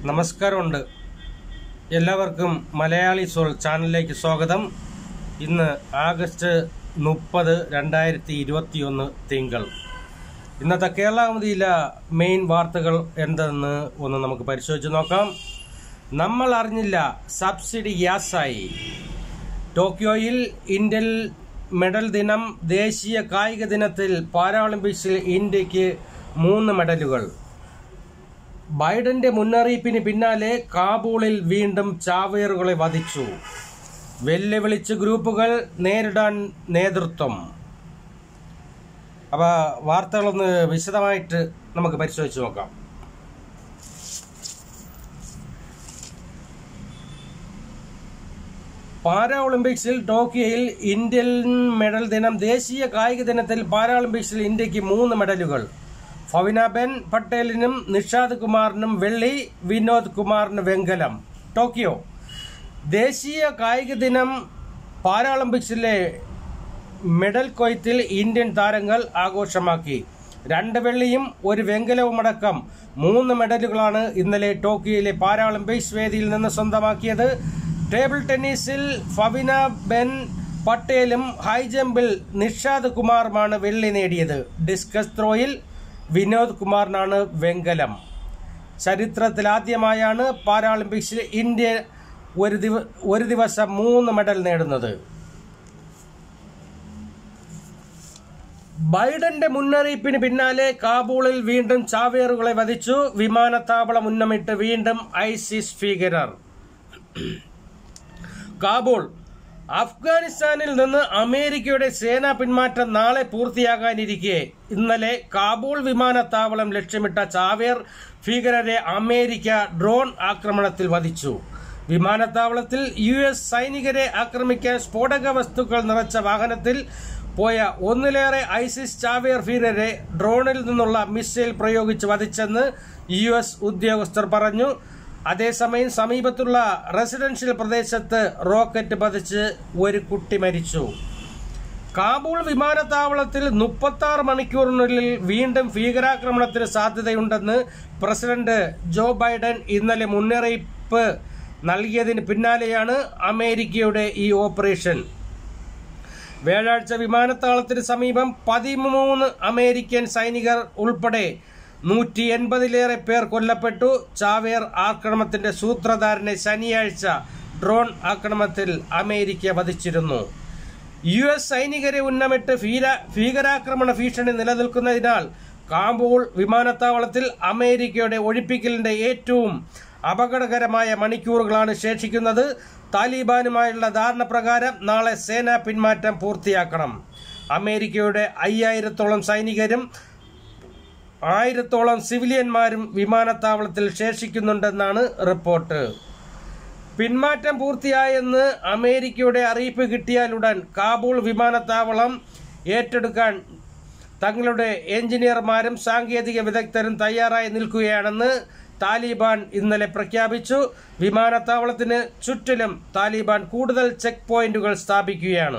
നമസ്കാരമുണ്ട് എല്ലാവർക്കും മലയാളി സോൾ ചാനലിലേക്ക് സ്വാഗതം ഇന്ന് ആഗസ്റ്റ് മുപ്പത് രണ്ടായിരത്തി ഇരുപത്തിയൊന്ന് തിങ്കൾ ഇന്നത്തെ കേരളാവധിയിലെ മെയിൻ വാർത്തകൾ എന്തെന്ന് ഒന്ന് നമുക്ക് പരിശോധിച്ച് നോക്കാം നമ്മൾ അറിഞ്ഞില്ല സബ്സിഡി ഗ്യാസായി ടോക്കിയോയിൽ ഇന്ത്യൻ മെഡൽ ദിനം ദേശീയ കായിക ദിനത്തിൽ പാരാളിമ്പിക്സിൽ ഇന്ത്യക്ക് മൂന്ന് മെഡലുകൾ ബൈഡന്റെ മുന്നറിയിപ്പിന് പിന്നാലെ കാബൂളിൽ വീണ്ടും ചാവേറുകളെ വധിച്ചു വെല്ലുവിളിച്ച് ഗ്രൂപ്പുകൾ നേരിടാൻ നേതൃത്വം അപ്പൊ വാർത്തകളൊന്ന് വിശദമായിട്ട് നമുക്ക് പരിശോധിച്ച് നോക്കാം പാരാ ഒളിമ്പിക്സിൽ ടോക്കിയോയിൽ ഇന്ത്യൻ മെഡൽ ദിനം ദേശീയ കായിക ദിനത്തിൽ പാരാളിമ്പിക്സിൽ ഇന്ത്യക്ക് മൂന്ന് മെഡലുകൾ ഫവിനാബെൻ പട്ടേലിനും നിഷാദ് കുമാറിനും വെള്ളി വിനോദ് കുമാറിന് വെങ്കലം ടോക്കിയോ ദേശീയ കായിക ദിനം പാരാളിമ്പിക്സിലെ മെഡൽ കൊയ്ത്തിൽ ഇന്ത്യൻ താരങ്ങൾ ആഘോഷമാക്കി രണ്ട് വെള്ളിയും ഒരു വെങ്കലവുമടക്കം മൂന്ന് മെഡലുകളാണ് ഇന്നലെ ടോക്കിയോയിലെ പാരാളിമ്പിക്സ് വേദിയിൽ നിന്ന് സ്വന്തമാക്കിയത് ടേബിൾ ടെന്നീസിൽ ഫവിന ബെൻ പട്ടേലും ഹൈജമ്പിൽ നിഷാദ് കുമാറുമാണ് വെള്ളി നേടിയത് ഡിസ്കസ് ത്രോയിൽ വിനോദ് കുമാറിനാണ് വെങ്കലം ചരിത്രത്തിലാദ്യമായാണ് പാരാളിമ്പിക്സിൽ ഇന്ത്യ ഒരു ദിവ ഒരു ദിവസം മൂന്ന് മെഡൽ നേടുന്നത് ബൈഡന്റെ മുന്നറിയിപ്പിന് പിന്നാലെ കാബൂളിൽ വീണ്ടും ചാവേറുകളെ വധിച്ചു വിമാനത്താവളം ഉന്നമിട്ട് വീണ്ടും ഐസിസ് ഭീകരർ കാബൂൾ അഫ്ഗാനിസ്ഥാനിൽ നിന്ന് അമേരിക്കയുടെ സേനാ പിന്മാറ്റം നാളെ പൂർത്തിയാകാനിരിക്കെ ഇന്നലെ കാബൂൾ വിമാനത്താവളം ലക്ഷ്യമിട്ട ചാവേർ ഭീകരരെ അമേരിക്ക ഡ്രോൺ ആക്രമണത്തിൽ വധിച്ചു വിമാനത്താവളത്തിൽ യു എസ് സൈനികരെ ആക്രമിക്കാൻ സ്ഫോടക വസ്തുക്കൾ നിറച്ച വാഹനത്തിൽ പോയ ഒന്നിലേറെ ഐസിസ് ചാവേർ ഭീകരരെ ഡ്രോണിൽ നിന്നുള്ള മിസൈൽ പ്രയോഗിച്ച് വധിച്ചെന്ന് യു എസ് ഉദ്യോഗസ്ഥർ പറഞ്ഞു അതേസമയം സമീപത്തുള്ള റെസിഡൻഷ്യൽ പ്രദേശത്ത് റോക്കറ്റ് പതിച്ച് ഒരു കുട്ടി മരിച്ചു കാബൂൾ വിമാനത്താവളത്തിൽ മുപ്പത്തി ആറ് മണിക്കൂറിനുള്ളിൽ വീണ്ടും ഭീകരാക്രമണത്തിന് സാധ്യതയുണ്ടെന്ന് പ്രസിഡന്റ് ജോ ബൈഡൻ ഇന്നലെ മുന്നറിയിപ്പ് നൽകിയതിന് പിന്നാലെയാണ് അമേരിക്കയുടെ ഈ ഓപ്പറേഷൻ വ്യാഴാഴ്ച വിമാനത്താവളത്തിന് സമീപം പതിമൂന്ന് അമേരിക്കൻ സൈനികർ ഉൾപ്പെടെ നൂറ്റി എൺപതിലേറെ പേർ കൊല്ലപ്പെട്ടു ചാവേർ ആക്രമണത്തിന്റെ സൂത്രധാരനെ ശനിയാഴ്ച ഡ്രോൺ ആക്രമണത്തിൽ അമേരിക്ക വധിച്ചിരുന്നു യു എസ് സൈനികരെ ഉന്നമിട്ട് ഭീര ഭീകരാക്രമണ ഭീഷണി നിലനിൽക്കുന്നതിനാൽ കാബൂൾ വിമാനത്താവളത്തിൽ അമേരിക്കയുടെ ഒഴിപ്പിക്കലിന്റെ ഏറ്റവും അപകടകരമായ മണിക്കൂറുകളാണ് ശേഷിക്കുന്നത് താലിബാനുമായുള്ള ധാരണ പ്രകാരം നാളെ സേനാ പിന്മാറ്റം പൂർത്തിയാക്കണം അമേരിക്കയുടെ അയ്യായിരത്തോളം സൈനികരും ആയിരത്തോളം സിവിലിയന്മാരും വിമാനത്താവളത്തിൽ ശേഷിക്കുന്നുണ്ടെന്നാണ് റിപ്പോർട്ട് പിന്മാറ്റം പൂർത്തിയായെന്ന് അമേരിക്കയുടെ അറിയിപ്പ് കിട്ടിയാലുടൻ കാബൂൾ വിമാനത്താവളം ഏറ്റെടുക്കാൻ തങ്ങളുടെ എഞ്ചിനീയർമാരും സാങ്കേതിക വിദഗ്ധരും തയ്യാറായി നിൽക്കുകയാണെന്ന് താലിബാൻ ഇന്നലെ പ്രഖ്യാപിച്ചു വിമാനത്താവളത്തിന് ചുറ്റിലും താലിബാൻ കൂടുതൽ ചെക്ക് പോയിന്റുകൾ സ്ഥാപിക്കുകയാണ്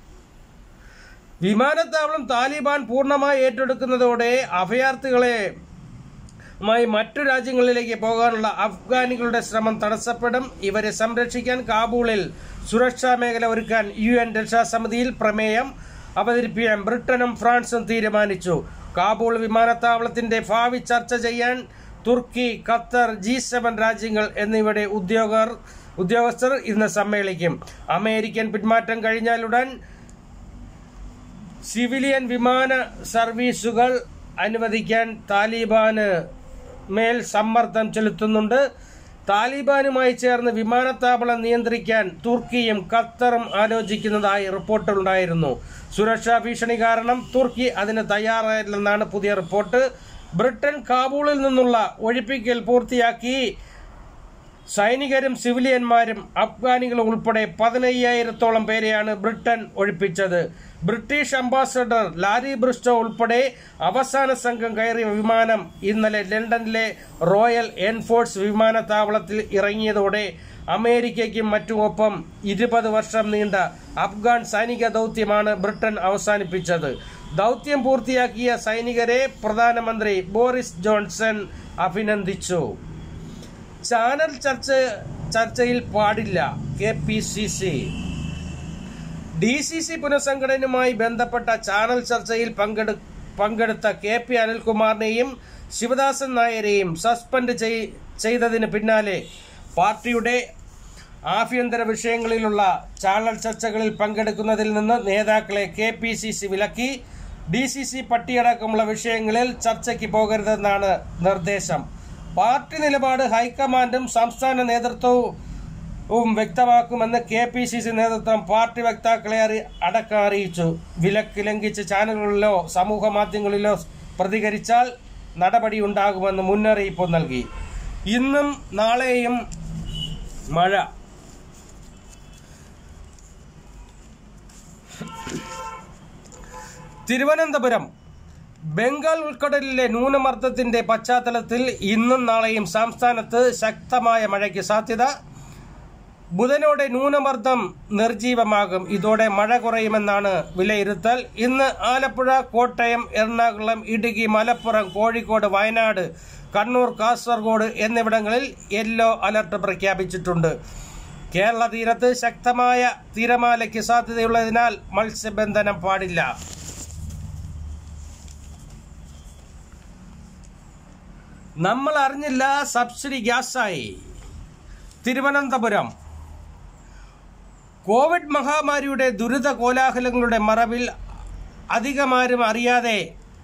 വിമാനത്താവളം താലിബാൻ പൂർണ്ണമായി ഏറ്റെടുക്കുന്നതോടെ അഭയാർത്ഥികളെ മായി മറ്റു രാജ്യങ്ങളിലേക്ക് പോകാനുള്ള അഫ്ഗാനികളുടെ ശ്രമം തടസ്സപ്പെടും ഇവരെ സംരക്ഷിക്കാൻ കാബൂളിൽ സുരക്ഷാ മേഖല ഒരുക്കാൻ യു എൻ രക്ഷാസമിതിയിൽ പ്രമേയം അവതരിപ്പിക്കാൻ ബ്രിട്ടനും ഫ്രാൻസും തീരുമാനിച്ചു കാബൂൾ വിമാനത്താവളത്തിന്റെ ഭാവി ചർച്ച ചെയ്യാൻ തുർക്കി ഖത്തർ ജി സെവൻ രാജ്യങ്ങൾ എന്നിവയുടെ ഉദ്യോഗർ ഉദ്യോഗസ്ഥർ ഇന്ന് സമ്മേളിക്കും അമേരിക്കൻ പിന്മാറ്റം കഴിഞ്ഞാലുടൻ സിവിലിയൻ വിമാന സർവീസുകൾ അനുവദിക്കാൻ താലിബാന് മേൽ സമ്മർദ്ദം ചെലുത്തുന്നുണ്ട് താലിബാനുമായി ചേർന്ന് വിമാനത്താവളം നിയന്ത്രിക്കാൻ തുർക്കിയും ഖത്തറും ആലോചിക്കുന്നതായി റിപ്പോർട്ടുണ്ടായിരുന്നു സുരക്ഷാ ഭീഷണി കാരണം തുർക്കി അതിന് തയ്യാറായില്ലെന്നാണ് പുതിയ റിപ്പോർട്ട് ബ്രിട്ടൻ കാബൂളിൽ നിന്നുള്ള ഒഴിപ്പിക്കൽ പൂർത്തിയാക്കി സൈനികരും സിവിലിയന്മാരും അഫ്ഗാനികളും ഉൾപ്പെടെ പതിനയ്യായിരത്തോളം പേരെയാണ് ബ്രിട്ടൻ ഒഴിപ്പിച്ചത് ബ്രിട്ടീഷ് അംബാസഡർ ലാരി ബ്രിസ്റ്റോ ഉൾപ്പെടെ അവസാന സംഘം കയറിയ വിമാനം ഇന്നലെ ലണ്ടനിലെ റോയൽ എൻഫോഴ്സ് വിമാനത്താവളത്തിൽ ഇറങ്ങിയതോടെ അമേരിക്കയ്ക്കും മറ്റുമൊപ്പം ഇരുപത് വർഷം നീണ്ട അഫ്ഗാൻ സൈനിക ദൗത്യമാണ് ബ്രിട്ടൻ അവസാനിപ്പിച്ചത് ദൗത്യം പൂർത്തിയാക്കിയ സൈനികരെ പ്രധാനമന്ത്രി ബോറിസ് ജോൺസൺ അഭിനന്ദിച്ചു ചാനൽ ചർച്ച ചർച്ചയിൽ പാടില്ല K P C C D C C പുനഃസംഘടനയുമായി ബന്ധപ്പെട്ട ചാനൽ ചർച്ചയിൽ പങ്കെടു പങ്കെടുത്ത കെ പി അനിൽകുമാറിനെയും ശിവദാസൻ നായരെയും സസ്പെൻഡ് ചെയ്- ചെയ്തതിന് പിന്നാലെ പാർട്ടിയുടെ ആഭ്യന്തര വിഷയങ്ങളിലുള്ള ചാനൽ ചർച്ചകളിൽ പങ്കെടുക്കുന്നതിൽ നിന്ന് നേതാക്കളെ കെ പി സി സി വിലക്കി ഡി സി സി പട്ടിയടക്കമുള്ള വിഷയങ്ങളിൽ ചർച്ചയ്ക്ക് പോകരുതെന്നാണ് നിർദ്ദേശം പാർട്ടി നിലപാട് ഹൈക്കമാൻഡും സംസ്ഥാന നേതൃത്വവും വ്യക്തമാക്കുമെന്ന് കെ പി സി സി നേതൃത്വം പാർട്ടി വക്താക്കളെ അറി അടക്കം അറിയിച്ചു വിലക്ക് ലംഘിച്ച് ചാനലുകളിലോ സമൂഹ മാധ്യമങ്ങളിലോ പ്രതികരിച്ചാൽ നടപടിയുണ്ടാകുമെന്ന് മുന്നറിയിപ്പ് നൽകി ഇന്നും നാളെയും മഴ തിരുവനന്തപുരം ബംഗാൾ ഉൾക്കടലിലെ ന്യൂനമർദ്ദത്തിന്റെ പശ്ചാത്തലത്തിൽ ഇന്നും നാളെയും സംസ്ഥാനത്ത് ശക്തമായ മഴയ്ക്ക് സാധ്യത ബുധനോടെ ന്യൂനമർദ്ദം നിർജീവമാകും ഇതോടെ മഴ കുറയുമെന്നാണ് വിലയിരുത്തൽ ഇന്ന് ആലപ്പുഴ കോട്ടയം എറണാകുളം ഇടുക്കി മലപ്പുറം കോഴിക്കോട് വയനാട് കണ്ണൂർ കാസർഗോഡ് എന്നിവിടങ്ങളിൽ യെല്ലോ അലർട്ട് പ്രഖ്യാപിച്ചിട്ടുണ്ട് കേരള തീരത്ത് ശക്തമായ തിരമാലയ്ക്ക് സാധ്യതയുള്ളതിനാൽ മത്സ്യബന്ധനം പാടില്ല നമ്മൾ അറിഞ്ഞില്ല സബ്സിഡി ഗ്യാസായി തിരുവനന്തപുരം കോവിഡ് മഹാമാരിയുടെ ദുരിത കോലാഹലങ്ങളുടെ മറവിൽ അധികമാരും അറിയാതെ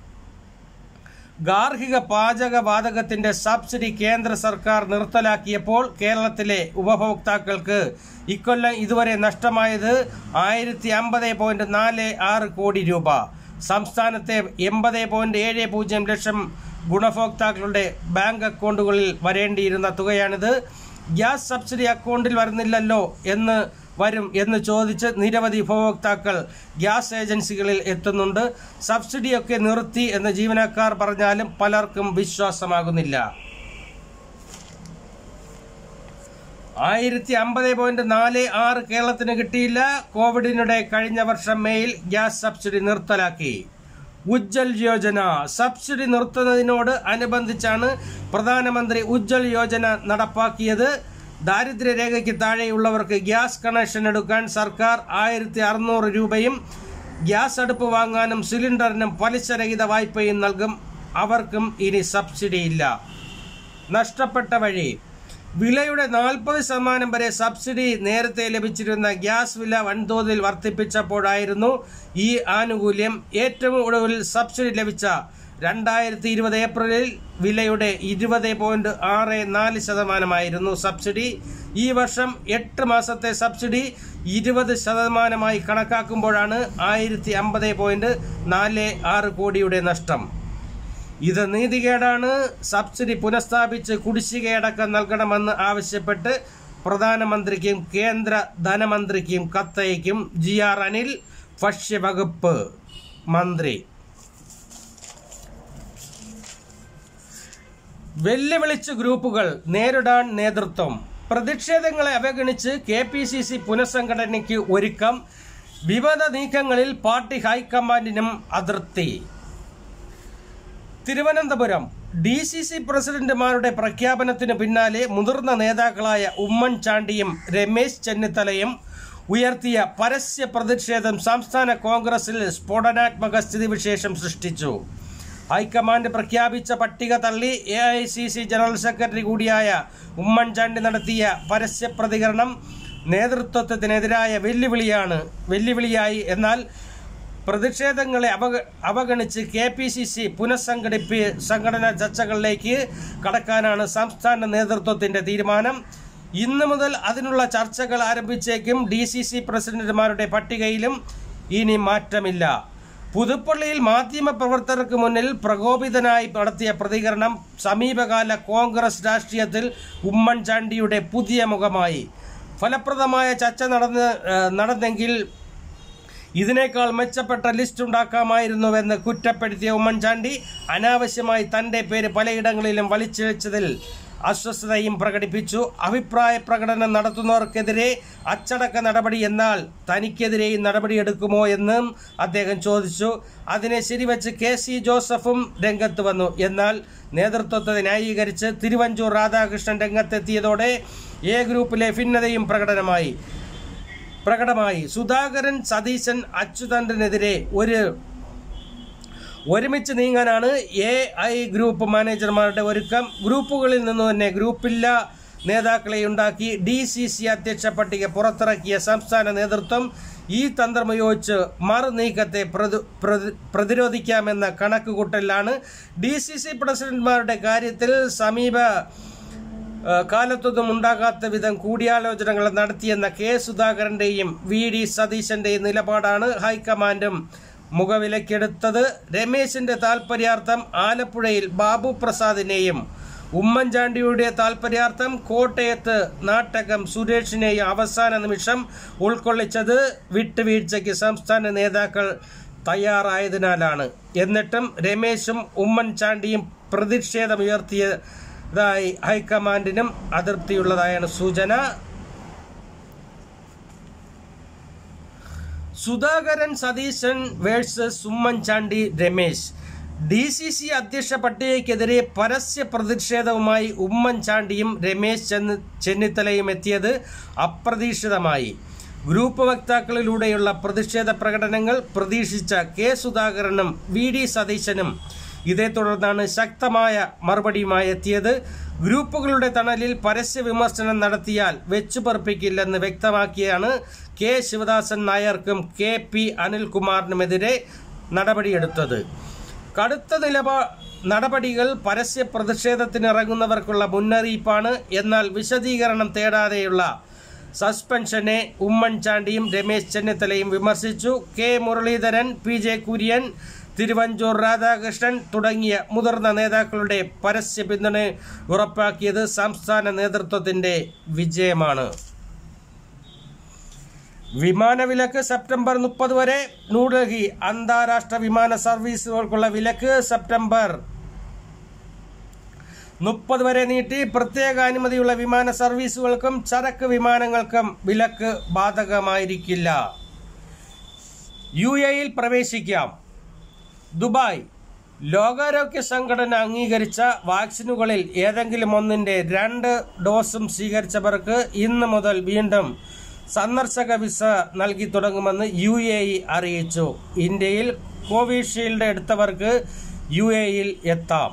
ഗാർഹിക പാചക വാതകത്തിന്റെ സബ്സിഡി കേന്ദ്ര സർക്കാർ നിർത്തലാക്കിയപ്പോൾ കേരളത്തിലെ ഉപഭോക്താക്കൾക്ക് ഇക്കൊല്ലം ഇതുവരെ നഷ്ടമായത് ആയിരത്തി അമ്പത് പോയിന്റ് നാല് ആറ് കോടി രൂപ സംസ്ഥാനത്തെ എൺപത് പോയിന്റ് ഏഴ് പൂജ്യം ലക്ഷം ഗുണഭോക്താക്കളുടെ ബാങ്ക് അക്കൗണ്ടുകളിൽ വരേണ്ടിയിരുന്ന തുകയാണിത് ഗ്യാസ് സബ്സിഡി അക്കൗണ്ടിൽ വരുന്നില്ലല്ലോ എന്ന് വരും എന്ന് ചോദിച്ച് നിരവധി ഉപഭോക്താക്കൾ ഗ്യാസ് ഏജൻസികളിൽ എത്തുന്നുണ്ട് സബ്സിഡിയൊക്കെ നിർത്തി എന്ന് ജീവനക്കാർ പറഞ്ഞാലും പലർക്കും വിശ്വാസമാകുന്നില്ല ആയിരത്തി അമ്പത് പോയിന്റ് നാല് ആറ് കേരളത്തിന് കിട്ടിയില്ല കോവിഡിനിടെ കഴിഞ്ഞ വർഷം മേയിൽ ഗ്യാസ് സബ്സിഡി നിർത്തലാക്കി ഉജ്ജൽ യോജന സബ്സിഡി നിർത്തുന്നതിനോട് അനുബന്ധിച്ചാണ് പ്രധാനമന്ത്രി ഉജ്ജൽ യോജന നടപ്പാക്കിയത് ദാരിദ്ര്യരേഖയ്ക്ക് താഴെയുള്ളവർക്ക് ഗ്യാസ് കണക്ഷൻ എടുക്കാൻ സർക്കാർ ആയിരത്തി അറുന്നൂറ് രൂപയും ഗ്യാസ് അടുപ്പ് വാങ്ങാനും സിലിണ്ടറിനും പലിശരഹിത വായ്പയും നൽകും അവർക്കും ഇനി സബ്സിഡിയില്ല നഷ്ടപ്പെട്ട വഴി വിലയുടെ നാൽപ്പത് ശതമാനം വരെ സബ്സിഡി നേരത്തെ ലഭിച്ചിരുന്ന ഗ്യാസ് വില വൻതോതിൽ വർദ്ധിപ്പിച്ചപ്പോഴായിരുന്നു ഈ ആനുകൂല്യം ഏറ്റവും ഒടുവിൽ സബ്സിഡി ലഭിച്ച രണ്ടായിരത്തി ഇരുപത് ഏപ്രിലിൽ വിലയുടെ ഇരുപത് പോയിന്റ് ആറ് നാല് ശതമാനമായിരുന്നു സബ്സിഡി ഈ വർഷം എട്ട് മാസത്തെ സബ്സിഡി ഇരുപത് ശതമാനമായി കണക്കാക്കുമ്പോഴാണ് ആയിരത്തി അമ്പത് പോയിന്റ് നാല് ആറ് കോടിയുടെ നഷ്ടം ഇത് നീതികേടാണ് സബ്സിഡി പുനഃസ്ഥാപിച്ച് കുടിശ്ശികയടക്കം നൽകണമെന്ന് ആവശ്യപ്പെട്ട് പ്രധാനമന്ത്രിക്കും കേന്ദ്ര ധനമന്ത്രിക്കും കത്തയക്കും ജി ആർ അനിൽ ഭക്ഷ്യവകുപ്പ് മന്ത്രി വെല്ലുവിളിച്ച് ഗ്രൂപ്പുകൾ നേരിടാൻ നേതൃത്വം പ്രതിഷേധങ്ങളെ അവഗണിച്ച് കെ പി സി സി പുനഃസംഘടനയ്ക്ക് ഒരുക്കം വിമത നീക്കങ്ങളിൽ പാർട്ടി ഹൈക്കമാൻഡിനും അതൃപ്തി തിരുവനന്തപുരം ഡി സി സി പ്രസിഡന്റുമാരുടെ പ്രഖ്യാപനത്തിന് പിന്നാലെ മുതിർന്ന നേതാക്കളായ ഉമ്മൻചാണ്ടിയും രമേശ് ചെന്നിത്തലയും ഉയർത്തിയ പരസ്യ പ്രതിഷേധം സംസ്ഥാന കോൺഗ്രസിൽ സ്ഫോടനാത്മക സ്ഥിതിവിശേഷം സൃഷ്ടിച്ചു ഹൈക്കമാൻഡ് പ്രഖ്യാപിച്ച പട്ടിക തള്ളി A I C C general secretary കൂടിയായ ഉമ്മൻചാണ്ടി നടത്തിയ പരസ്യ പ്രതികരണം നേതൃത്വത്തിനെതിരായ വെല്ലുവിളിയാണ് വെല്ലുവിളിയായി എന്നാൽ പ്രതിഷേധങ്ങളെ അവഗ അവഗണിച്ച് കെ പി സി സി പുനഃസംഘടിപ്പി സംഘടനാ ചർച്ചകളിലേക്ക് കടക്കാനാണ് സംസ്ഥാന നേതൃത്വത്തിന്റെ തീരുമാനം ഇന്നു മുതൽ അതിനുള്ള ചർച്ചകൾ ആരംഭിച്ചേക്കും ഡി സി സി പ്രസിഡന്റുമാരുടെ പട്ടികയിലും ഇനി മാറ്റമില്ല പുതുപ്പള്ളിയിൽ മാധ്യമപ്രവർത്തകർക്ക് മുന്നിൽ പ്രകോപിതനായി നടത്തിയ പ്രതികരണം സമീപകാല കോൺഗ്രസ് രാഷ്ട്രീയത്തിൽ ഉമ്മൻചാണ്ടിയുടെ പുതിയ മുഖമായി ഫലപ്രദമായ ചർച്ച നടന്ന് ഏഹ്, നടന്നെങ്കിൽ ഇതിനേക്കാൾ മെച്ചപ്പെട്ട ലിസ്റ്റ് ഉണ്ടാക്കാമായിരുന്നുവെന്ന് കുറ്റപ്പെടുത്തിയ ഉമ്മൻചാണ്ടി അനാവശ്യമായി തന്റെ പേര് പലയിടങ്ങളിലും വലിച്ചിഴച്ചതിൽ അസ്വസ്ഥതയും പ്രകടിപ്പിച്ചു അഭിപ്രായ പ്രകടനം നടത്തുന്നവർക്കെതിരെ അച്ചടക്ക നടപടി എന്നാൽ തനിക്കെതിരെയും നടപടിയെടുക്കുമോ എന്നും അദ്ദേഹം ചോദിച്ചു അതിനെ ശരിവച്ച് കെ സി ജോസഫും രംഗത്ത് വന്നു എന്നാൽ നേതൃത്വത്തെ ന്യായീകരിച്ച് തിരുവഞ്ചൂർ രാധാകൃഷ്ണൻ രംഗത്തെത്തിയതോടെ എ ഗ്രൂപ്പിലെ ഭിന്നതയും പ്രകടനമായി പ്രകടമായി സുധാകരൻ സതീശൻ അച്യുതണ്ടിനെതിരെ ഒരു ഒരുമിച്ച് നീങ്ങാനാണ് എ ഐ ഗ്രൂപ്പ് മാനേജർമാരുടെ ഒരുക്കം ഗ്രൂപ്പുകളിൽ നിന്ന് തന്നെ ഗ്രൂപ്പില്ല നേതാക്കളെ ഉണ്ടാക്കി ഡി സി സി അധ്യക്ഷ പട്ടിക പുറത്തിറക്കിയ സംസ്ഥാന നേതൃത്വം ഈ തന്ത്രമുപയോഗിച്ച് മറു നീക്കത്തെ പ്രതി- പ്രതി- പ്രതിരോധിക്കാമെന്ന കണക്കുകൂട്ടലിലാണ് ഡി സി സി പ്രസിഡന്റ്മാരുടെ കാര്യത്തിൽ സമീപ ഏഹ് കാലത്തൊന്നും ഉണ്ടാകാത്ത വിധം കൂടിയാലോചനകൾ നടത്തിയെന്ന കെ സുധാകരന്റെയും വി ഡി സതീശന്റെയും നിലപാടാണ് ഹൈക്കമാൻഡും മുഖവിലക്കെടുത്തത് രമേശിന്റെ താൽപര്യാർത്ഥം ആലപ്പുഴയിൽ ബാബു പ്രസാദിനെയും ഉമ്മൻചാണ്ടിയുടെ താൽപര്യാർത്ഥം കോട്ടയത്ത് നാട്ടകം സുരേഷിനെയും അവസാന നിമിഷം ഉൾക്കൊള്ളിച്ചത് വിട്ടുവീഴ്ചയ്ക്ക് സംസ്ഥാന നേതാക്കൾ തയ്യാറായതിനാലാണ് എന്നിട്ടും രമേശും ഉമ്മൻചാണ്ടിയും പ്രതിഷേധമുയർത്തിയതായി ഹൈക്കമാൻഡിനും അതൃപ്തിയുള്ളതായാണ് സൂചന Sudhakaran Satheesan versus Oommen Chandy Ramesh D C C അധ്യക്ഷ പട്ടികയ്ക്കെതിരെ പരസ്യ പ്രതിഷേധവുമായി ഉമ്മൻചാണ്ടിയും രമേശ് ചെന്നി ചെന്നിത്തലയും എത്തിയത് അപ്രതീക്ഷിതമായി ഗ്രൂപ്പ് വക്താക്കളിലൂടെയുള്ള പ്രതിഷേധ പ്രകടനങ്ങൾ പ്രതീക്ഷിച്ച കെ സുധാകരനും വി ഡി സതീശനും ഇതേ തുടർന്നാണ് ശക്തമായ മറുപടിയുമായി എത്തിയത് ഗ്രൂപ്പുകളുടെ തണലിൽ പരസ്യ വിമർശനം നടത്തിയാൽ വെച്ചുപറപ്പിക്കില്ലെന്ന് വ്യക്തമാക്കിയാണ് കെ ശിവദാസൻ നായർക്കും കെ പി അനിൽകുമാറിനുമെതിരെ നടപടിയെടുത്തത് കടുത്ത നിലപാ നടപടികൾ പരസ്യ പ്രതിഷേധത്തിനിറങ്ങുന്നവർക്കുള്ള മുന്നറിയിപ്പാണ് എന്നാൽ വിശദീകരണം തേടാതെയുള്ള സസ്പെൻഷനെ ഉമ്മൻചാണ്ടിയും രമേശ് ചെന്നിത്തലയും വിമർശിച്ചു K Muraleedharan P J Kurian Thiruvanchoor Radhakrishnan തുടങ്ങിയ മുതിർന്ന നേതാക്കളുടെ പരസ്യ പിന്തുണ ഉറപ്പാക്കിയത് സംസ്ഥാന നേതൃത്വത്തിന്റെ വിജയമാണ് വിമാനവിലക്ക് സെപ്റ്റംബർ മുപ്പത് വരെ ന്യൂഡൽഹി അന്താരാഷ്ട്ര വിമാന സർവീസുകൾക്കുള്ള വിലക്ക് സെപ്റ്റംബർ മുപ്പത് വരെ നീട്ടി പ്രത്യേക അനുമതിയുള്ള വിമാന സർവീസുകൾക്കും ചരക്ക് വിമാനങ്ങൾക്കും വിലക്ക് ബാധകമായിരിക്കില്ല യു എയിൽ പ്രവേശിക്കാം ദുബായ് ലോകാരോഗ്യ സംഘടന അംഗീകരിച്ച വാക്സിനുകളിൽ ഏതെങ്കിലും ഒന്നിന്റെ രണ്ട് ഡോസും സ്വീകരിച്ചവർക്ക് ഇന്ന് മുതൽ വീണ്ടും സന്ദർശക വിസ നൽകി തുടങ്ങുമെന്ന് യു എ ഇ അറിയിച്ചു ഇന്ത്യയിൽ കോവിഷീൽഡ് എടുത്തവർക്ക് യു എയിൽ എത്താം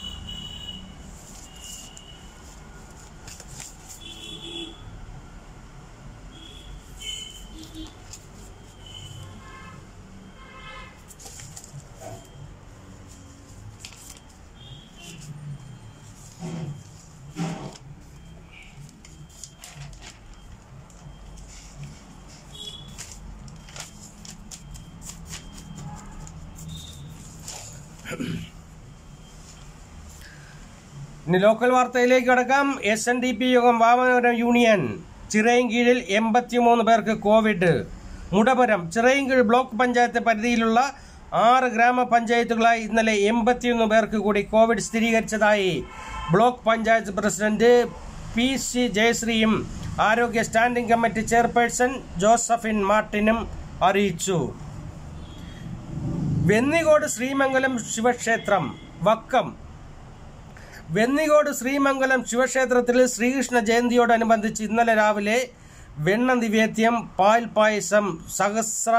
ഇനി ലോക്കൽ വാർത്തയിലേക്ക് കടക്കാം എസ് എൻ ഡി പി യോഗം വാമനപുരം യൂണിയൻ ചിറയൻകീഴിൽ എൺപത്തിമൂന്ന് പേർക്ക് കോവിഡ് മുടപുരം ചിറയൻകീഴ് ബ്ലോക്ക് പഞ്ചായത്ത് പരിധിയിലുള്ള ആറ് ഗ്രാമപഞ്ചായത്തുകളായി ഇന്നലെ എൺപത്തിയൊന്ന് പേർക്ക് കൂടി കോവിഡ് സ്ഥിരീകരിച്ചതായി block panchayat president P C ജയശ്രീയും ആരോഗ്യ സ്റ്റാൻഡിംഗ് കമ്മിറ്റി ചെയർപേഴ്സൺ ജോസഫിൻ മാർട്ടിനും അറിയിച്ചു വെന്നികോട് ശ്രീമംഗലം ശിവക്ഷേത്രം വക്കം വെന്നികോട് ശ്രീമംഗലം ശിവക്ഷേത്രത്തിൽ ശ്രീകൃഷ്ണ ജയന്തിയോടനുബന്ധിച്ച് ഇന്നലെ രാവിലെ വെണ്ണ നിവേദ്യം പാൽ പായസം സഹസ്ര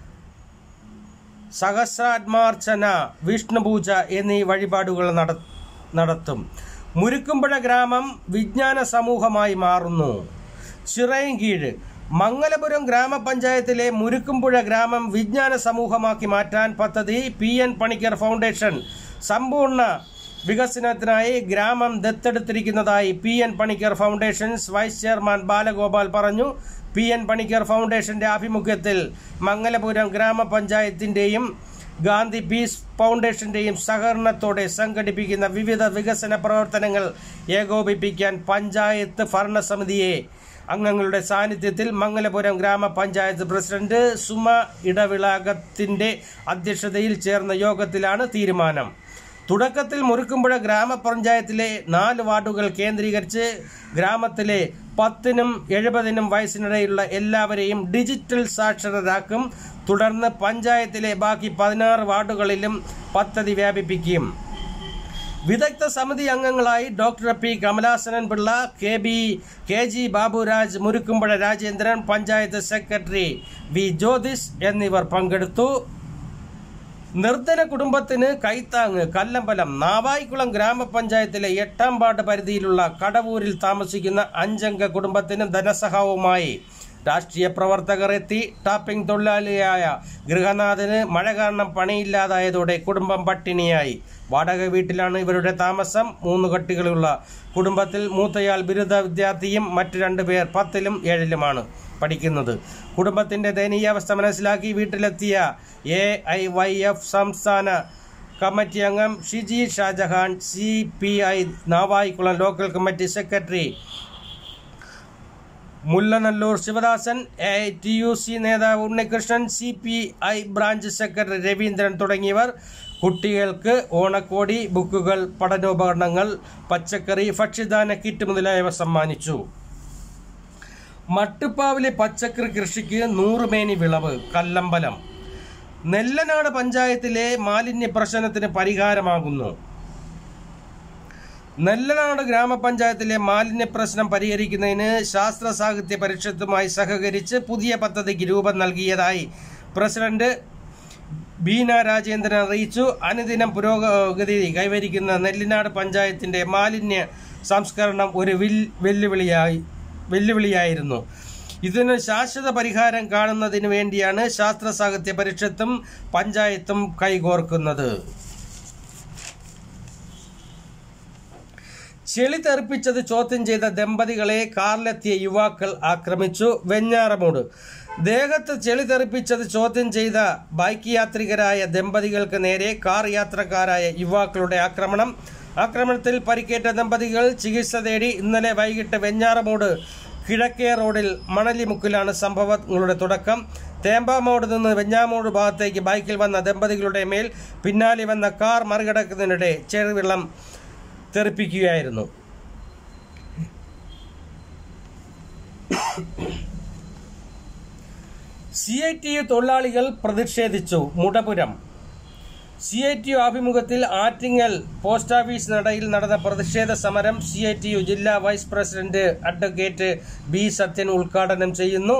സഹസ്രാത്മാർച്ചന വിഷ്ണുപൂജ എന്നീ വഴിപാടുകൾ നട നടത്തും മുരുക്കുമ്പുഴ ഗ്രാമം വിജ്ഞാന സമൂഹമായി മാറുന്നു ചിറയൻകീഴ് മംഗലപുരം ഗ്രാമപഞ്ചായത്തിലെ മുരുക്കുംപുഴ ഗ്രാമം വിജ്ഞാന സമൂഹമാക്കി മാറ്റാൻ പദ്ധതി പി എൻ പണിക്കർ ഫൗണ്ടേഷൻ സമ്പൂർണ്ണ വികസനത്തിനായി ഗ്രാമം ദത്തെടുത്തിരിക്കുന്നതായി P N Panicker foundations vice chairman Balagopal പറഞ്ഞു പി എൻ പണിക്കർ ഫൗണ്ടേഷന്റെ ആഭിമുഖ്യത്തിൽ മംഗലപുരം ഗ്രാമപഞ്ചായത്തിന്റെയും ഗാന്ധി പീസ് ഫൗണ്ടേഷന്റെയും സഹകരണത്തോടെ സംഘടിപ്പിക്കുന്ന വിവിധ വികസന പ്രവർത്തനങ്ങൾ ഏകോപിപ്പിക്കാൻ പഞ്ചായത്ത് ഭരണസമിതിയെ അംഗങ്ങളുടെ സാന്നിധ്യത്തിൽ മംഗലപുരം ഗ്രാമപഞ്ചായത്ത് പ്രസിഡന്റ് സുമ ഇടവിളാകത്തിന്റെ അധ്യക്ഷതയിൽ ചേർന്ന യോഗത്തിലാണ് തീരുമാനം തുടക്കത്തിൽ മുറുക്കുമ്പുഴ ഗ്രാമപഞ്ചായത്തിലെ നാല് വാർഡുകൾ കേന്ദ്രീകരിച്ച് ഗ്രാമത്തിലെ പത്തിനും എഴുപതിനും വയസ്സിനിടയിലുള്ള എല്ലാവരെയും ഡിജിറ്റൽ സാക്ഷരരാക്കും തുടർന്ന് പഞ്ചായത്തിലെ ബാക്കി പതിനാറ് വാർഡുകളിലും പദ്ധതി വ്യാപിപ്പിക്കും വിദഗ്ധ സമിതി അംഗങ്ങളായി doctor P Kamalasanan Pillai K B K G Baburaj Murukkumpuzha Rajendran panchayat secretary V Jyothis എന്നിവർ പങ്കെടുത്തു നിർധന കുടുംബത്തിന് കൈത്താങ് കല്ലമ്പലം നാവായിക്കുളം ഗ്രാമപഞ്ചായത്തിലെ എട്ടാം വാർഡ് പരിധിയിലുള്ള കടവൂരിൽ താമസിക്കുന്ന അഞ്ചംഗ കുടുംബത്തിന് ധനസഹായവുമായി രാഷ്ട്രീയ പ്രവർത്തകർ എത്തി ടാപ്പിംഗ് തൊഴിലാളിയായ ഗൃഹനാഥന് മഴ കാരണം പണിയില്ലാതായതോടെ കുടുംബം പട്ടിണിയായി വാടക വീട്ടിലാണ് ഇവരുടെ താമസം മൂന്ന് കട്ടികളുള്ള കുടുംബത്തിൽ മൂത്തയാൾ ബിരുദ വിദ്യാർത്ഥിയും മറ്റു രണ്ടുപേർ പത്തിലും ഏഴിലുമാണ് പഠിക്കുന്നത് കുടുംബത്തിന്റെ ദയനീയാവസ്ഥ മനസ്സിലാക്കി വീട്ടിലെത്തിയ എ ഐ വൈ എഫ് സംസ്ഥാന കമ്മിറ്റി അംഗം Shiji Shajahan C P I Navaikulam local committee secretary Mullanallur Sivadasan A I T U നേതാവ് Unnikrishnan C P I branch secretary Raveendran തുടങ്ങിയവർ കുട്ടികൾക്ക് ഓണക്കോടി ബുക്കുകൾ പഠനോപകരണങ്ങൾ പച്ചക്കറി ഭക്ഷ്യദാന കിറ്റ് മുതലായവ സമ്മാനിച്ചു മട്ടുപ്പാവിലെ പച്ചക്കറി കൃഷിക്ക് നൂറുമേനി വിളവ് കല്ലമ്പലം നെല്ലനാട് പഞ്ചായത്തിലെ മാലിന്യ പ്രശ്നത്തിന് പരിഹാരമാകുന്നു നെല്ലനാട് ഗ്രാമപഞ്ചായത്തിലെ മാലിന്യ പ്രശ്നം പരിഹരിക്കുന്നതിന് ശാസ്ത്ര സാഹിത്യ പരിഷത്തുമായി സഹകരിച്ച് പുതിയ പദ്ധതിക്ക് രൂപം നൽകിയതായി പ്രസിഡന്റ് ബീന രാജേന്ദ്രൻ അറിയിച്ചു അനുദിനം പുരോഗതി കൈവരിക്കുന്ന നെല്ലിനാട് പഞ്ചായത്തിന്റെ മാലിന്യ സംസ്കരണം ഒരു വിൽ- വെല്ലുവിളിയായി വെല്ലുവിളിയായിരുന്നു ഇതിന് ശാശ്വത പരിഹാരം കാണുന്നതിന് വേണ്ടിയാണ് ശാസ്ത്ര സാഹിത്യ പരിഷത്തും പഞ്ചായത്തും കൈകോർക്കുന്നത് ചെളി തെറിപ്പിച്ചത് ചോദ്യം ചെയ്ത ദമ്പതികളെ കാറിലെത്തിയ യുവാക്കൾ ആക്രമിച്ചു വെഞ്ഞാറമൂട് ദേഹത്ത് ചെളി തെറിപ്പിച്ചത് ചോദ്യം ചെയ്ത ബൈക്ക് യാത്രികരായ ദമ്പതികൾക്ക് നേരെ കാർ യാത്രക്കാരായ യുവാക്കളുടെ ആക്രമണം ആക്രമണത്തിൽ പരിക്കേറ്റ ദമ്പതികൾ ചികിത്സ തേടി ഇന്നലെ വൈകിട്ട് വെഞ്ഞാറമൂട് കിഴക്കേ റോഡിൽ മണലിമുക്കിലാണ് സംഭവങ്ങളുടെ തുടക്കം തേമ്പാമോട് നിന്ന് വെഞ്ഞാമൂട് ഭാഗത്തേക്ക് ബൈക്കിൽ വന്ന ദമ്പതികളുടെ മേൽ പിന്നാലെ വന്ന കാർ മറികടക്കുന്നതിനിടെ ചെറുവെള്ളം തെറിപ്പിക്കുകയായിരുന്നു സി ഐ ടി യു തൊഴിലാളികൾ പ്രതിഷേധിച്ചു Mudapuram C I T U ആഭിമുഖ്യത്തിൽ ആറ്റിങ്ങൽ പോസ്റ്റ് ഓഫീസ് നടയിൽ നടന്ന പ്രതിഷേധ സമരം സി ഐ ടി യു ജില്ലാ vice president advocate B Sathyan ഉദ്ഘാടനം ചെയ്യുന്നു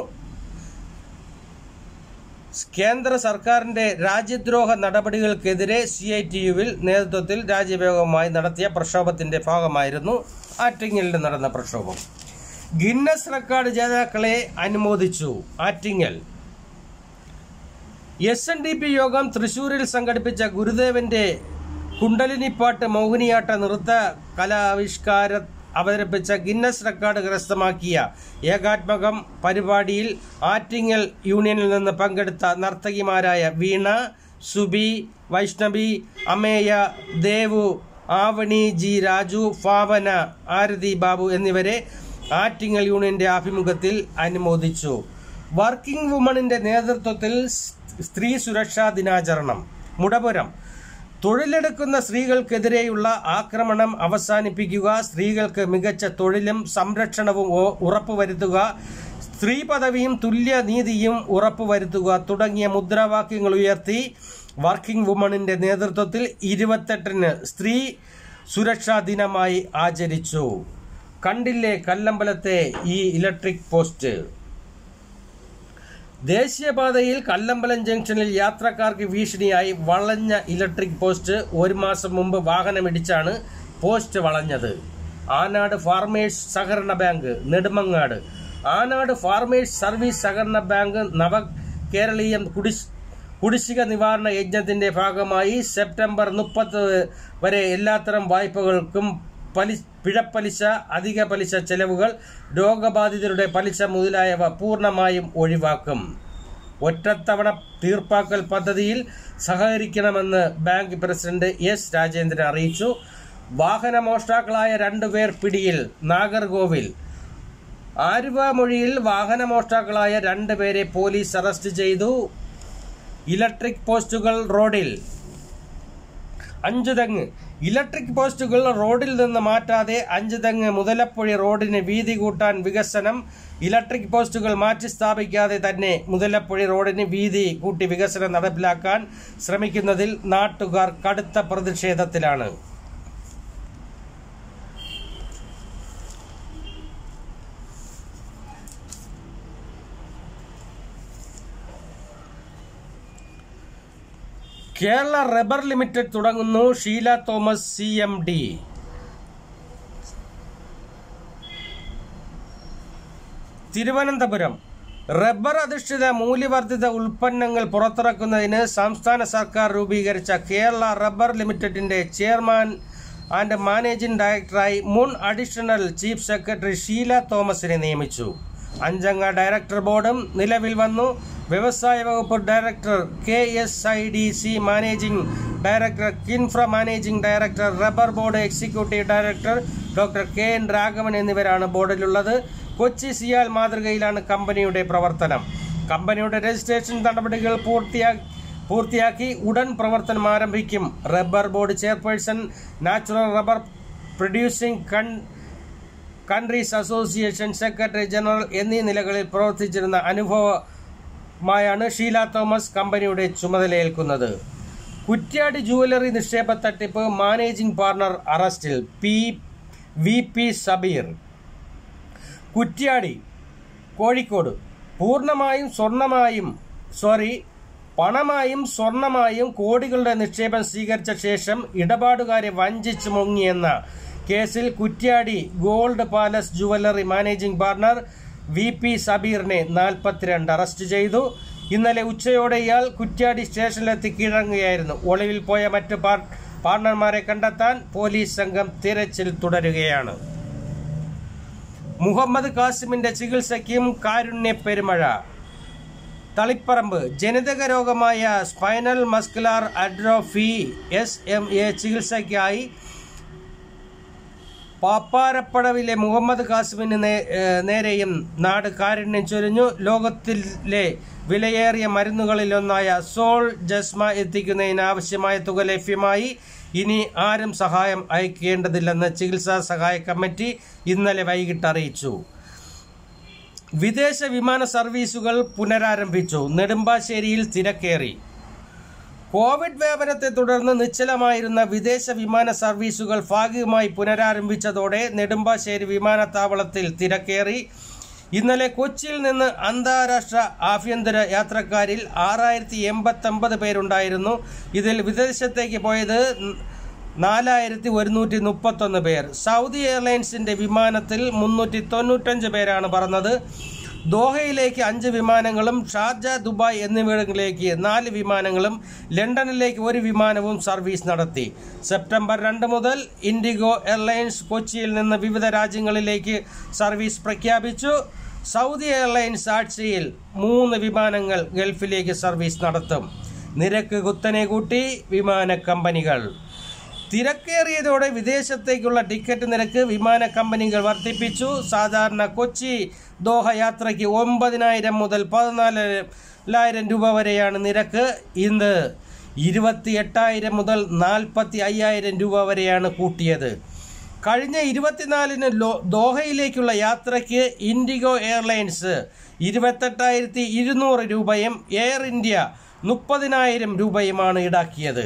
കേന്ദ്ര സർക്കാരിന്റെ രാജ്യദ്രോഹ നടപടികൾക്കെതിരെ സി ഐ ടി യുവിൽ നേതൃത്വത്തിൽ രാജ്യവ്യാപകമായി നടത്തിയ പ്രക്ഷോഭത്തിന്റെ ഭാഗമായിരുന്നു ആറ്റിങ്ങലിൽ നടന്ന പ്രക്ഷോഭം ഗിന്നസ് റെക്കോർഡ് ജേതാക്കളെ അനുമോദിച്ചു Attingal S N D P യോഗം തൃശൂരിൽ സംഘടിപ്പിച്ച ഗുരുദേവന്റെ കുണ്ടലിനിപ്പാട്ട് മോഹിനിയാട്ട നൃത്ത കലാവിഷ്കാര അവതരിപ്പിച്ച ഗിന്നസ് റെക്കോർഡ് കരസ്ഥമാക്കിയ ഏകാത്മകം പരിപാടിയിൽ ആറ്റിങ്ങൽ യൂണിയനിൽ നിന്ന് പങ്കെടുത്ത നർത്തകിമാരായ വീണ സുബി വൈഷ്ണവി അമേയ ദേവു ആവണി ജി രാജു ഭാവന ആരതി ബാബു എന്നിവരെ ആറ്റിങ്ങൽ യൂണിയന്റെ ആഭിമുഖ്യത്തിൽ അനുമോദിച്ചു വർക്കിംഗ് വുമണിന്റെ നേതൃത്വത്തിൽ സ്ത്രീ സുരക്ഷാ ദിനാചരണം മുടപുരം തൊഴിലെടുക്കുന്ന സ്ത്രീകൾക്കെതിരെയുള്ള ആക്രമണം അവസാനിപ്പിക്കുക സ്ത്രീകൾക്ക് മികച്ച തൊഴിലും സംരക്ഷണവും ഉ- ഉറപ്പുവരുത്തുക സ്ത്രീ പദവിയും തുല്യ നീതിയും ഉറപ്പുവരുത്തുക തുടങ്ങിയ മുദ്രാവാക്യങ്ങൾ ഉയർത്തി വർക്കിംഗ് വുമണിന്റെ നേതൃത്വത്തിൽ ഇരുപത്തെട്ടിന് സ്ത്രീ സുരക്ഷാ ദിനമായി ആചരിച്ചു കണ്ടില്ലേ കല്ലമ്പലത്തെ ഈ ഇലക്ട്രിക് പോസ്റ്റ് ദേശീയപാതയിൽ കല്ലമ്പലം ജംഗ്ഷനിൽ യാത്രക്കാർക്ക് ഭീഷണിയായി വളഞ്ഞ ഇലക്ട്രിക് പോസ്റ്റ് ഒരു മാസം മുമ്പ് വാഹനമിടിച്ചാണ് പോസ്റ്റ് വളഞ്ഞത് ആനാട് ഫാർമേഴ്സ് സഹകരണ bank Nedumangad Anad farmers service സഹകരണ ബാങ്ക് നവ കേരളീയം കുടിശ് കുടിശ്ശിക നിവാരണ യജ്ഞത്തിന്റെ ഭാഗമായി സെപ്റ്റംബർ മുപ്പത് വരെ എല്ലാത്തരം വായ്പകൾക്കും പലി പിഴപ്പലിശ അധിക പലിശ ചെലവുകൾ രോഗബാധിതരുടെ പലിശ മുതലായവ പൂർണ്ണമായും ഒഴിവാക്കും ഒറ്റത്തവണ തീർപ്പാക്കൽ പദ്ധതിയിൽ സഹകരിക്കണമെന്ന് ബാങ്ക് പ്രസിഡന്റ് എസ് രാജേന്ദ്രൻ അറിയിച്ചു വാഹന മോഷ്ടാക്കളായ രണ്ടുപേർ പിടിയിൽ നാഗർകോവിൽ ആലുവ മൊഴിയിൽ വാഹന മോഷ്ടാക്കളായ രണ്ടുപേരെ പോലീസ് അറസ്റ്റ് ചെയ്തു ഇലക്ട്രിക് പോസ്റ്റുകൾ റോഡിൽ അഞ്ച് തെങ്ങ് ഇലക്ട്രിക് പോസ്റ്റുകൾ റോഡിൽ നിന്ന് മാറ്റാതെ അഞ്ച് തെങ്ങ് മുതലപ്പുഴി റോഡിന് വീതി കൂട്ടാൻ വികസനം ഇലക്ട്രിക് പോസ്റ്റുകൾ മാറ്റി സ്ഥാപിക്കാതെ തന്നെ മുതലപ്പുഴി റോഡിന് വീതി കൂട്ടി വികസനം നടപ്പിലാക്കാൻ ശ്രമിക്കുന്നതിൽ നാട്ടുകാർ കടുത്ത പ്രതിഷേധത്തിലാണ് കേരള റബ്ബർ ലിമിറ്റഡ് തുടങ്ങുന്നു Sheela Thomas C M D Thiruvananthapuram rubber അധിഷ്ഠിത മൂല്യവർദ്ധിത ഉൽപ്പന്നങ്ങൾ പുറത്തിറക്കുന്നതിന് സംസ്ഥാന സർക്കാർ രൂപീകരിച്ച കേരള റബ്ബർ ലിമിറ്റഡിന്റെ ചെയർമാൻ ആൻഡ് മാനേജിംഗ് ഡയറക്ടറായി മുൻ അഡീഷണൽ ചീഫ് സെക്രട്ടറി ഷീല തോമസിനെ നിയമിച്ചു അഞ്ചംഗ ഡയറക്ടർ ബോർഡും നിലവിൽ വന്നു വ്യവസായ വകുപ്പ് director K S I D C managing director KINFRA managing director rubber board executive director doctor K N Raghavan എന്നിവരാണ് ബോർഡിലുള്ളത് കൊച്ചി സിയാൽ മാതൃകയിലാണ് കമ്പനിയുടെ പ്രവർത്തനം കമ്പനിയുടെ രജിസ്ട്രേഷൻ നടപടികൾ പൂർത്തിയാക്കി പൂർത്തിയാക്കി ഉടൻ പ്രവർത്തനം ആരംഭിക്കും rubber board chairperson natural rubber producing കൺ കൺട്രീസ് അസോസിയേഷൻ സെക്രട്ടറി ജനറൽ എന്നീ നിലകളിൽ പ്രവർത്തിച്ചിരുന്ന അനുഭവമായാണ് ഷീല തോമസ് കമ്പനിയുടെ ചുമതലയേൽക്കുന്നത് കുറ്റ്യാടി ജുവലറി നിക്ഷേപ തട്ടിപ്പ് മാനേജിംഗ് പാർട്ണർ അറസ്റ്റിൽ P V P Sabeer Kuttiadi Kozhikode പൂർണ്ണമായും സ്വർണമായും സോറി പണമായും സ്വർണമായും കോടികളുടെ നിക്ഷേപം സ്വീകരിച്ച ശേഷം ഇടപാടുകാരെ വഞ്ചിച്ച് മുങ്ങിയെന്ന കേസിൽ Kuttiadi gold palace jewellery managing partner V P സബീറിനെ നാൽപ്പത്തിരണ്ട് അറസ്റ്റ് ചെയ്തു ഇന്നലെ ഉച്ചയോടെ ഇയാൾ കുറ്റ്യാടി സ്റ്റേഷനിലെത്തി കീഴടങ്ങുകയായിരുന്നു ഒളിവിൽ പോയ മറ്റ് പാർ- പാർട്ണർമാരെ കണ്ടെത്താൻ പോലീസ് സംഘം തിരച്ചിൽ തുടരുകയാണ് മുഹമ്മദ് കാസിമിന്റെ ചികിത്സയ്ക്കും കാരുണ്യ പെരുമഴ തളിപ്പറമ്പ് ജനിതക രോഗമായ spinal muscular atrophy S M A ചികിത്സയ്ക്കായി പാപ്പാരപ്പടവിലെ മുഹമ്മദ് കാസിമിന് നേ- ഏഹ് നേരെയും നാട് കാരുണ്യം ചൊരിഞ്ഞു ലോകത്തിലെ വിലയേറിയ മരുന്നുകളിലൊന്നായ സോൾ ജസ്മ എത്തിക്കുന്നതിന് ആവശ്യമായ തുക ലഭ്യമായി ഇനി ആരും സഹായം അയക്കേണ്ടതില്ലെന്ന് ചികിത്സാ സഹായ കമ്മിറ്റി ഇന്നലെ വൈകിട്ട് അറിയിച്ചു വിദേശ വിമാന സർവീസുകൾ പുനരാരംഭിച്ചു നെടുമ്പാശ്ശേരിയിൽ തിരക്കേറി കോവിഡ് വ്യാപനത്തെ തുടർന്ന് നിശ്ചലമായിരുന്ന വിദേശ വിമാന സർവീസുകൾ ഭാഗികമായി പുനരാരംഭിച്ചതോടെ നെടുമ്പാശ്ശേരി വിമാനത്താവളത്തിൽ തിരക്കേറി ഇന്നലെ കൊച്ചിയിൽ നിന്ന് അന്താരാഷ്ട്ര ആഭ്യന്തര യാത്രക്കാരിൽ ആറായിരത്തി എൺപത്തൊമ്പത് പേരുണ്ടായിരുന്നു ഇതിൽ വിദേശത്തേക്ക് പോയത് നാലായിരത്തി ഒരുന്നൂറ്റി മുപ്പത്തൊന്ന് പേർ സൗദി എയർലൈൻസിന്റെ വിമാനത്തിൽ മുന്നൂറ്റി തൊണ്ണൂറ്റഞ്ച് പേരാണ് പറന്നത് ദോഹയിലേക്ക് അഞ്ച് വിമാനങ്ങളും ഷാർജ ദുബായ് എന്നിവിടങ്ങളിലേക്ക് നാല് വിമാനങ്ങളും ലണ്ടനിലേക്ക് ഒരു വിമാനവും സർവീസ് നടത്തി സെപ്റ്റംബർ രണ്ട് മുതൽ ഇൻഡിഗോ എയർലൈൻസ് കൊച്ചിയിൽ നിന്ന് വിവിധ രാജ്യങ്ങളിലേക്ക് സർവീസ് പ്രഖ്യാപിച്ചു സൗദി എയർലൈൻസ് ആഴ്ചയിൽ മൂന്ന് വിമാനങ്ങൾ ഗൾഫിലേക്ക് സർവീസ് നടത്തും നിരക്ക് കുത്തനെ കൂട്ടി വിമാന കമ്പനികൾ തിരക്കേറിയതോടെ വിദേശത്തേക്കുള്ള ടിക്കറ്റ് നിരക്ക് വിമാന കമ്പനികൾ വർദ്ധിപ്പിച്ചു സാധാരണ കൊച്ചി ദോഹ യാത്രയ്ക്ക് ഒമ്പതിനായിരം മുതൽ പതിനാലായിരം രൂപ വരെയാണ് നിരക്ക് ഇന്ന് ഇരുപത്തി എട്ടായിരം മുതൽ നാൽപ്പത്തി അയ്യായിരം രൂപ വരെയാണ് കൂട്ടിയത് കഴിഞ്ഞ ഇരുപത്തിനാലിന് ലോ ദോഹയിലേക്കുള്ള യാത്രയ്ക്ക് ഇൻഡിഗോ എയർലൈൻസ് ഇരുപത്തെട്ടായിരത്തി ഇരുന്നൂറ് രൂപയും എയർ ഇന്ത്യ മുപ്പതിനായിരം രൂപയുമാണ് ഈടാക്കിയത്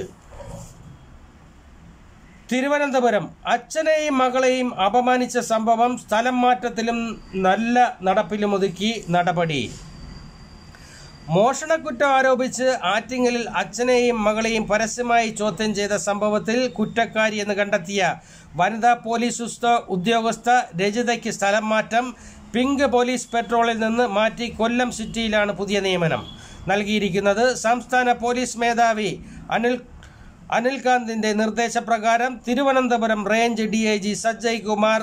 തിരുവനന്തപുരം അച്ഛനെയും മകളെയും അപമാനിച്ച സംഭവം സ്ഥലം മാറ്റത്തിലും നല്ല നടപ്പിലും ഒതുക്കി നടപടി മോഷണക്കുറ്റം ആരോപിച്ച് ആറ്റിങ്ങലിൽ അച്ഛനെയും മകളെയും പരസ്യമായി ചോദ്യം ചെയ്ത സംഭവത്തിൽ കുറ്റക്കാരി എന്ന് കണ്ടെത്തിയ വനിതാ പോലീസ് ഉസ്ത- ഉദ്യോഗസ്ഥ രജിതയ്ക്ക് സ്ഥലം മാറ്റം പിങ്ക് പോലീസ് പെട്രോളിൽ നിന്ന് മാറ്റി കൊല്ലം സിറ്റിയിലാണ് പുതിയ നിയമനം നൽകിയിരിക്കുന്നത് സംസ്ഥാന പോലീസ് മേധാവി അനിൽ അനിൽകാന്തിന്റെ നിർദ്ദേശപ്രകാരം Thiruvananthapuram range D I G സജ്ജയ് കുമാർ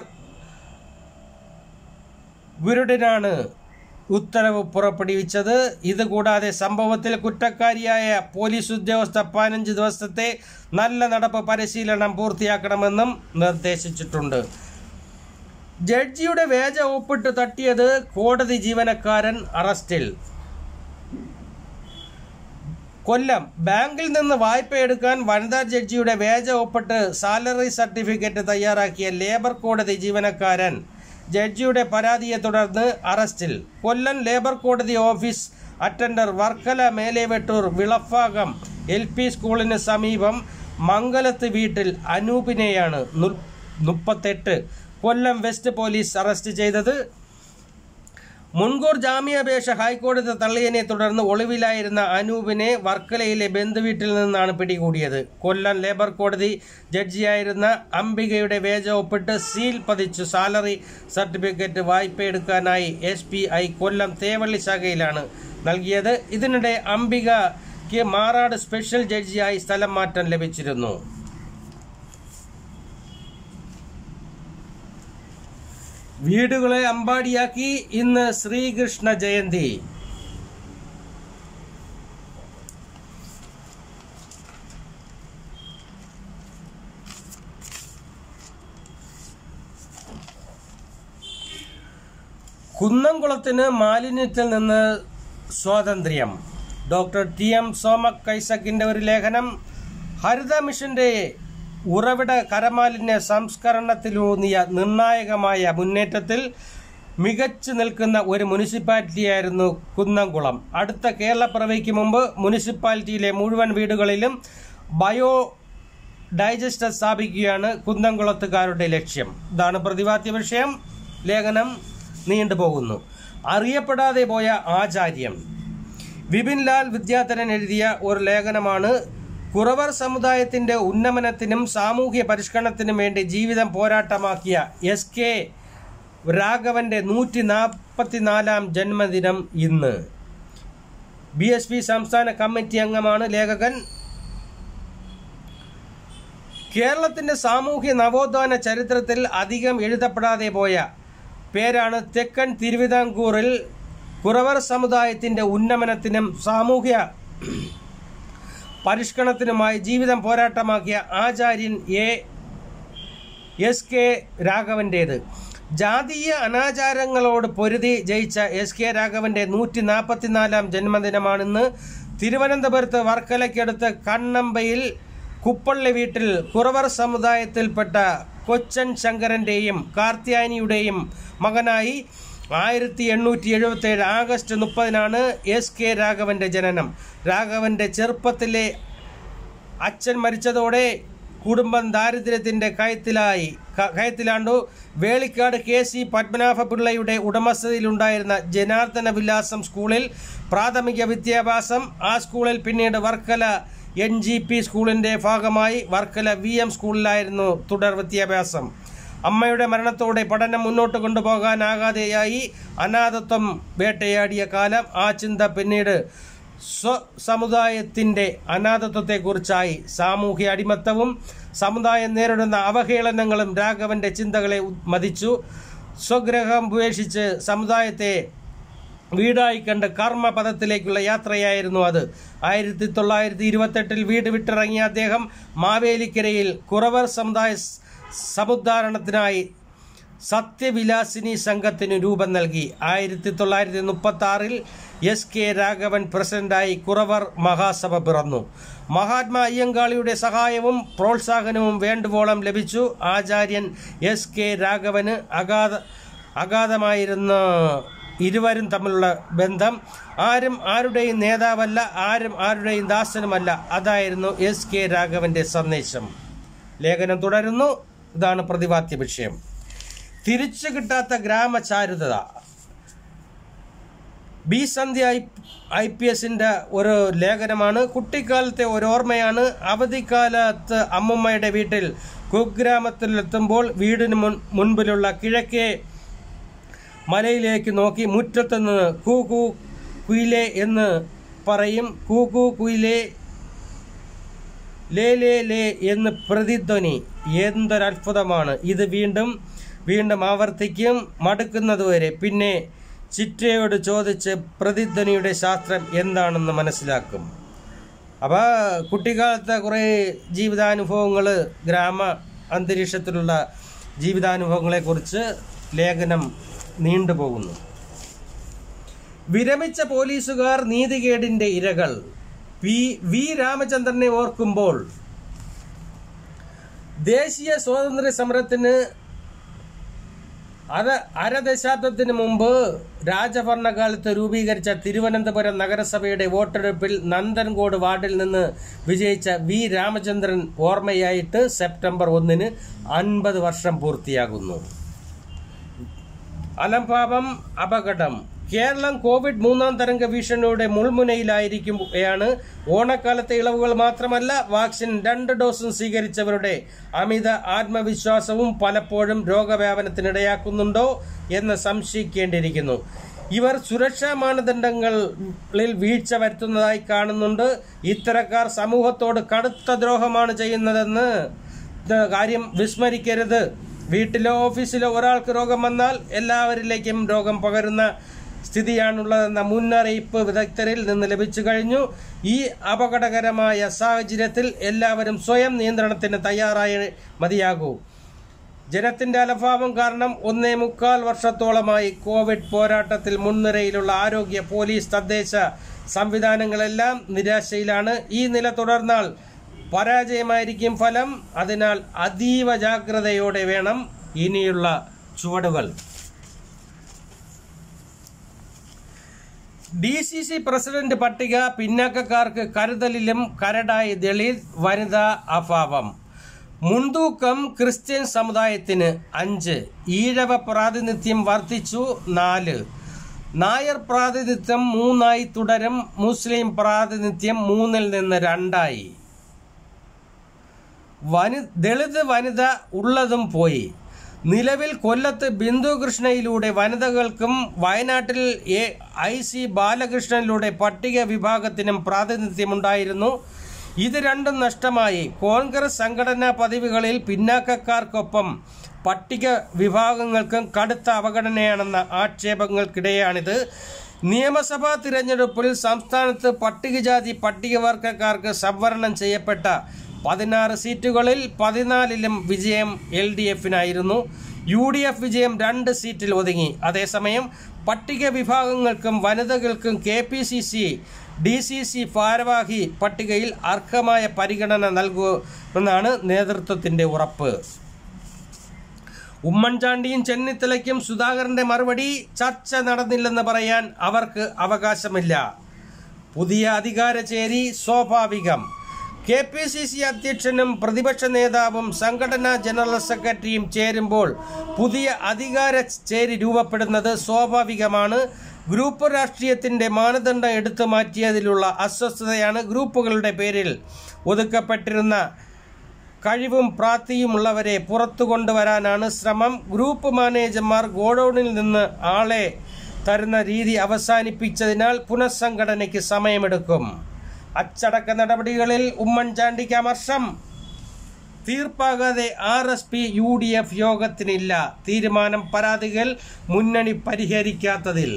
ഗുരുഡിനാണ് ഉത്തരവ് പുറപ്പെടുവിച്ചത് ഇതുകൂടാതെ സംഭവത്തിൽ കുറ്റക്കാരിയായ പോലീസ് ഉദ്യോഗസ്ഥ പതിനഞ്ച് ദിവസത്തെ നല്ല നടപ്പ് പരിശീലനം പൂർത്തിയാക്കണമെന്നും നിർദ്ദേശിച്ചിട്ടുണ്ട് ജഡ്ജിയുടെ വേജ ഒപ്പിട്ട് തട്ടിയത് കോടതി ജീവനക്കാരൻ അറസ്റ്റിൽ കൊല്ലം ബാങ്കിൽ നിന്ന് വായ്പ എടുക്കാൻ വനിതാ ജഡ്ജിയുടെ വേജ ഒപ്പിട്ട് സാലറി സർട്ടിഫിക്കറ്റ് തയ്യാറാക്കിയ ലേബർ കോടതി ജീവനക്കാരൻ ജഡ്ജിയുടെ പരാതിയെ തുടർന്ന് അറസ്റ്റിൽ കൊല്ലം ലേബർ കോടതി ഓഫീസ് അറ്റൻഡർ വർക്കല മേലേവെട്ടൂർ വിളഫാകം എൽ പി സ്കൂളിന് സമീപം മംഗലത്ത് വീട്ടിൽ അനൂപിനെയാണ് നു- മുപ്പത്തെട്ട് കൊല്ലം വെസ്റ്റ് പോലീസ് അറസ്റ്റ് ചെയ്തത് മുൻകൂർ ജാമ്യാപേക്ഷ ഹൈക്കോടതി തള്ളിയതിനെ തുടർന്ന് ഒളിവിലായിരുന്ന അനൂപിനെ വർക്കലയിലെ ബന്ധുവീട്ടിൽ നിന്നാണ് പിടികൂടിയത് കൊല്ലം ലേബർ കോടതി ജഡ്ജിയായിരുന്ന അംബികയുടെ വേജ ഒപ്പിട്ട് സീൽ പതിച്ചു സാലറി സർട്ടിഫിക്കറ്റ് വായ്പയെടുക്കാനായി S B I Kollam Thevally ശാഖയിലാണ് നൽകിയത് ഇതിനിടെ അംബികയ്ക്ക് മാറാട് സ്പെഷ്യൽ ജഡ്ജിയായി സ്ഥലം മാറ്റം ലഭിച്ചിരുന്നു വീടുകളെ അമ്പാടിയാക്കി ഇന്ന് ശ്രീകൃഷ്ണ ജയന്തി കുന്നംകുളത്തിന് മാലിന്യത്തിൽ നിന്ന് സ്വാതന്ത്ര്യം ഡോക്ടർ ടി എം സോമക് കൈസക്കിന്റെ ഒരു ലേഖനം ഹരിത മിഷന്റെ ഉറവിട കരമാലിന്യ സംസ്കരണത്തിലൂന്നിയ നിർണായകമായ മുന്നേറ്റത്തിൽ മികച്ചു നിൽക്കുന്ന ഒരു മുനിസിപ്പാലിറ്റിയായിരുന്നു കുന്നംകുളം അടുത്ത കേരളപ്പിറവിക്ക് മുമ്പ് മുനിസിപ്പാലിറ്റിയിലെ മുഴുവൻ വീടുകളിലും ബയോ ഡൈജസ്റ്റർ സ്ഥാപിക്കുകയാണ് കുന്നംകുളത്തുകാരുടെ ലക്ഷ്യം ഇതാണ് പ്രതിപാദ്യ വിഷയം ലേഖനം നീണ്ടുപോകുന്നു അറിയപ്പെടാതെ പോയ ആചാര്യം വിപിൻ ലാൽ വിദ്യാധരൻ എഴുതിയ ഒരു ലേഖനമാണ് കുറവർ സമുദായത്തിന്റെ ഉന്നമനത്തിനും സാമൂഹ്യ പരിഷ്കരണത്തിനും വേണ്ടി ജീവിതം പോരാട്ടമാക്കിയ എസ് കെ രാഘവന്റെ നൂറ്റി നാൽപ്പത്തിനാലാം ജന്മദിനം ഇന്ന് ബി എസ് പി സംസ്ഥാന കമ്മിറ്റി അംഗമാണ് ലേഖകൻ കേരളത്തിന്റെ സാമൂഹ്യ നവോത്ഥാന ചരിത്രത്തിൽ അധികം എഴുതപ്പെടാതെ പോയ പേരാണ് തെക്കൻ തിരുവിതാംകൂറിൽ കുറവർ സമുദായത്തിന്റെ ഉന്നമനത്തിനും സാമൂഹ്യ പരിഷ്കരണത്തിനുമായി ജീവിതം പോരാട്ടമാക്കിയ ആചാര്യൻ എ എസ് കെ രാഘവൻ്റേത് ജാതീയ അനാചാരങ്ങളോട് പൊരുതി ജയിച്ച എസ് കെ രാഘവന്റെ നൂറ്റി നാൽപ്പത്തിനാലാം ജന്മദിനമാണിന്ന് തിരുവനന്തപുരത്ത് വർക്കലയ്ക്കടുത്ത് കണ്ണമ്പയിൽ കുപ്പള്ളി വീട്ടിൽ കുറവർ സമുദായത്തിൽപ്പെട്ട കൊച്ചൻ ശങ്കരന്റെയും കാർത്യായനിയുടെയും മകനായി ആയിരത്തി എണ്ണൂറ്റി എഴുപത്തി ഏഴ് ആഗസ്റ്റ് മുപ്പതിനാണ് എസ് കെ രാഘവന്റെ ജനനം രാഘവന്റെ ചെറുപ്പത്തിലെ അച്ഛൻ മരിച്ചതോടെ കുടുംബം ദാരിദ്ര്യത്തിന്റെ കയത്തിലായി ക- കയത്തിലാണ്ടു വേളിക്കാട് കെ സി പത്മനാഭ പിള്ളയുടെ ഉടമസ്ഥതയിലുണ്ടായിരുന്ന ജനാർദ്ദന വിലാസം സ്കൂളിൽ പ്രാഥമിക വിദ്യാഭ്യാസം ആ സ്കൂളിൽ പിന്നീട് വർക്കല എൻ ജി പി സ്കൂളിന്റെ ഭാഗമായി വർക്കല വി എം സ്കൂളിലായിരുന്നു തുടർ വിദ്യാഭ്യാസം അമ്മയുടെ മരണത്തോടെ പഠനം മുന്നോട്ട് കൊണ്ടുപോകാനാകാതെയായി അനാഥത്വം വേട്ടയാടിയ കാലം ആ ചിന്ത പിന്നീട് സ്വ സമുദായത്തിന്റെ അനാഥത്വത്തെക്കുറിച്ചായി സാമൂഹ്യ അടിമത്തവും സമുദായം നേരിടുന്ന അവഹേളനങ്ങളും രാഘവന്റെ ചിന്തകളെ മതിച്ചു സ്വഗ്രഹം ഉപേക്ഷിച്ച് സമുദായത്തെ വീടായി കണ്ട് കർമ്മപദത്തിലേക്കുള്ള യാത്രയായിരുന്നു അത് ആയിരത്തി തൊള്ളായിരത്തി ഇരുപത്തെട്ടിൽ വീട് വിട്ടിറങ്ങിയ അദ്ദേഹം മാവേലിക്കരയിൽ കുറവർ സമുദായ സ് സമുദ്ധാരണത്തിനായി സത്യവിലാസിനി സംഘത്തിന് രൂപം നൽകി ആയിരത്തി തൊള്ളായിരത്തി മുപ്പത്തി ആറിൽ എസ് കെ രാഘവൻ പ്രസിഡന്റായി കുറവർ മഹാസഭ പിറന്നു മഹാത്മാ അയ്യങ്കാളിയുടെ സഹായവും പ്രോത്സാഹനവും വേണ്ടുവോളം ലഭിച്ചു ആചാര്യൻ എസ് കെ രാഘവന് അഗാധ അഗാധമായിരുന്ന ഇരുവരും തമ്മിലുള്ള ബന്ധം ആരും ആരുടെയും നേതാവല്ല ആരും ആരുടെയും ദാസനുമല്ല അതായിരുന്നു എസ് കെ രാഘവന്റെ സന്ദേശം ലേഖനം തുടരുന്നു ഇതാണ് പ്രതിപാദ്യ വിഷയം തിരിച്ചു കിട്ടാത്ത ഗ്രാമചാരുതത B Sandhya I I P എസിന്റെ ഒരു ലേഖനമാണ് കുട്ടിക്കാലത്തെ ഒരു ഓർമ്മയാണ് അവധിക്കാലത്ത് അമ്മുമ്മയുടെ വീട്ടിൽ കുഗ്രാമത്തിലെത്തുമ്പോൾ വീടിന് മുൻ മുൻപിലുള്ള കിഴക്കേ മലയിലേക്ക് നോക്കി മുറ്റത്ത് നിന്ന് കൂ കൂ കുയിലേ എന്ന് പറയും കൂ കൂ കുയിലേ ലേ ലേ ലേ എന്ന് പ്രതിധ്വനി എന്തൊരത്ഭുതമാണ് ഇത് വീണ്ടും വീണ്ടും ആവർത്തിക്കും മടുക്കുന്നതുവരെ പിന്നെ ചിറ്റയോട് ചോദിച്ച് പ്രതിധ്വനിയുടെ ശാസ്ത്രം എന്താണെന്ന് മനസ്സിലാക്കും അപ്പോൾ കുട്ടിക്കാലത്തെ കുറേ ജീവിതാനുഭവങ്ങൾ ഗ്രാമ അന്തരീക്ഷത്തിലുള്ള ജീവിതാനുഭവങ്ങളെക്കുറിച്ച് ലേഖനം നീണ്ടുപോകുന്നു വിരമിച്ച പോലീസുകാർ നീതികേടിന്റെ ഇരകൾ പി വി രാമചന്ദ്രനെ ഓർക്കുമ്പോൾ ദേശീയ സ്വാതന്ത്ര്യ സമരത്തിന് അത് അരദശാബ്ദത്തിന് മുമ്പ് രാജഭരണകാലത്ത് രൂപീകരിച്ച തിരുവനന്തപുരം നഗരസഭയുടെ വോട്ടെടുപ്പിൽ നന്ദൻകോട് വാർഡിൽ നിന്ന് വിജയിച്ച വി രാമചന്ദ്രൻ ഓർമ്മയായിട്ട് സെപ്റ്റംബർ ഒന്നിന് അൻപത് വർഷം പൂർത്തിയാകുന്നു അലംഭാവം അപകടം കേരളം കോവിഡ് മൂന്നാം തരംഗ ഭീഷണിയുടെ മുൾമുനയിലായിരിക്കുകയാണ് ഓണക്കാലത്തെ ഇളവുകൾ മാത്രമല്ല വാക്സിൻ രണ്ട് ഡോസും സ്വീകരിച്ചവരുടെ അമിത ആത്മവിശ്വാസവും പലപ്പോഴും രോഗവ്യാപനത്തിനിടയാക്കുന്നുണ്ടോ എന്ന് സംശയിക്കേണ്ടിയിരിക്കുന്നു ഇവർ സുരക്ഷാ മാനദണ്ഡങ്ങളിൽ വീഴ്ച വരുത്തുന്നതായി കാണുന്നുണ്ട് ഇത്തരക്കാർ സമൂഹത്തോട് കടുത്ത ദ്രോഹമാണ് ചെയ്യുന്നതെന്ന് കാര്യം വിസ്മരിക്കരുത് വീട്ടിലോ ഓഫീസിലോ ഒരാൾക്ക് രോഗം വന്നാൽ എല്ലാവരിലേക്കും രോഗം പകരുന്ന സ്ഥിതിയാണുള്ളതെന്ന മുന്നറിയിപ്പ് വിദഗ്ധരിൽ നിന്ന് ലഭിച്ചു കഴിഞ്ഞു ഈ അപകടകരമായ സാഹചര്യത്തിൽ എല്ലാവരും സ്വയം നിയന്ത്രണത്തിന് തയ്യാറായി മതിയാകൂ ജനത്തിന്റെ അലഭാവം കാരണം ഒന്നേ മുക്കാൽ വർഷത്തോളമായി കോവിഡ് പോരാട്ടത്തിൽ മുൻനിരയിലുള്ള ആരോഗ്യ പോലീസ് തദ്ദേശ സംവിധാനങ്ങളെല്ലാം നിരാശയിലാണ് ഈ നില തുടർന്നാൽ പരാജയമായിരിക്കും ഫലം അതിനാൽ അതീവ ജാഗ്രതയോടെ വേണം ഇനിയുള്ള ചുവടുകൾ ഡി സി സി പ്രസിഡന്റ് പട്ടിക പിന്നാക്കക്കാർക്ക് കരുതലിലും കരടായി ദളിത് വനിതാ അഭാവം മുൻതൂക്കം ക്രിസ്ത്യൻ സമുദായത്തിന് അഞ്ച് ഈഴവ പ്രാതിനിധ്യം വർദ്ധിച്ചു നാല് നായർ പ്രാതിനിധ്യം മൂന്നായി തുടരും മുസ്ലിം പ്രാതിനിധ്യം മൂന്നിൽ നിന്ന് രണ്ടായി വനി ദളിത് വനിത ഉള്ളതും പോയി നിലവിൽ കൊല്ലത്ത് ബിന്ദു കൃഷ്ണയിലൂടെ വനിതകൾക്കും വയനാട്ടിൽ എ ഐ സി ബാലകൃഷ്ണനിലൂടെ പട്ടിക വിഭാഗത്തിനും പ്രാതിനിധ്യമുണ്ടായിരുന്നു ഇത് രണ്ടും നഷ്ടമായി കോൺഗ്രസ് സംഘടനാ പദവികളിൽ പിന്നാക്കക്കാർക്കൊപ്പം പട്ടിക വിഭാഗങ്ങൾക്കും കടുത്ത അവഗണനയാണെന്ന ആക്ഷേപങ്ങൾക്കിടെയാണിത് നിയമസഭാ തിരഞ്ഞെടുപ്പിൽ സംസ്ഥാനത്ത് പട്ടികജാതി പട്ടികവർഗക്കാർക്ക് സംവരണം ചെയ്യപ്പെട്ട പതിനാറ് സീറ്റുകളിൽ പതിനാലിലും വിജയം എൽ ഡി എഫിനായിരുന്നു യു ഡി എഫ് വിജയം രണ്ട് സീറ്റിൽ ഒതുങ്ങി അതേസമയം പട്ടിക വിഭാഗങ്ങൾക്കും വനിതകൾക്കും K P C C D C C ഭാരവാഹി പട്ടികയിൽ അർഹമായ പരിഗണന നൽകുമെന്നാണ് നേതൃത്വത്തിന്റെ ഉറപ്പ് ഉമ്മൻചാണ്ടിയും ചെന്നിത്തലയ്ക്കും സുധാകരന്റെ മറുപടി ചർച്ച നടന്നില്ലെന്ന് പറയാൻ അവർക്ക് അവകാശമില്ല പുതിയ അധികാരചേരി സ്വാഭാവികം കെ പി സി സി അധ്യക്ഷനും പ്രതിപക്ഷ നേതാവും സംഘടനാ ജനറൽ സെക്രട്ടറിയും ചേരുമ്പോൾ പുതിയ അധികാര ചേരി രൂപപ്പെടുന്നത് സ്വാഭാവികമാണ് ഗ്രൂപ്പ് രാഷ്ട്രീയത്തിന്റെ മാനദണ്ഡം എടുത്തു മാറ്റിയതിലുള്ള അസ്വസ്ഥതയാണ് ഗ്രൂപ്പുകളുടെ പേരിൽ ഒതുക്കപ്പെട്ടിരുന്ന കഴിവും പ്രാപ്തിയുമുള്ളവരെ പുറത്തു കൊണ്ടുവരാനാണ് ശ്രമം ഗ്രൂപ്പ് മാനേജർമാർ ഗോഡൌണിൽ നിന്ന് ആളെ തരുന്ന രീതി അവസാനിപ്പിച്ചതിനാൽ പുനഃസംഘടനയ്ക്ക് സമയമെടുക്കും അച്ചടക്ക നടപടികളിൽ ഉമ്മൻചാണ്ടിക്ക് അമർഷം തീർപ്പാകാതെ R S P U D F യോഗത്തിനില്ല തീരുമാനം പരാതികൾ മുന്നണി പരിഹരിക്കാത്തതിൽ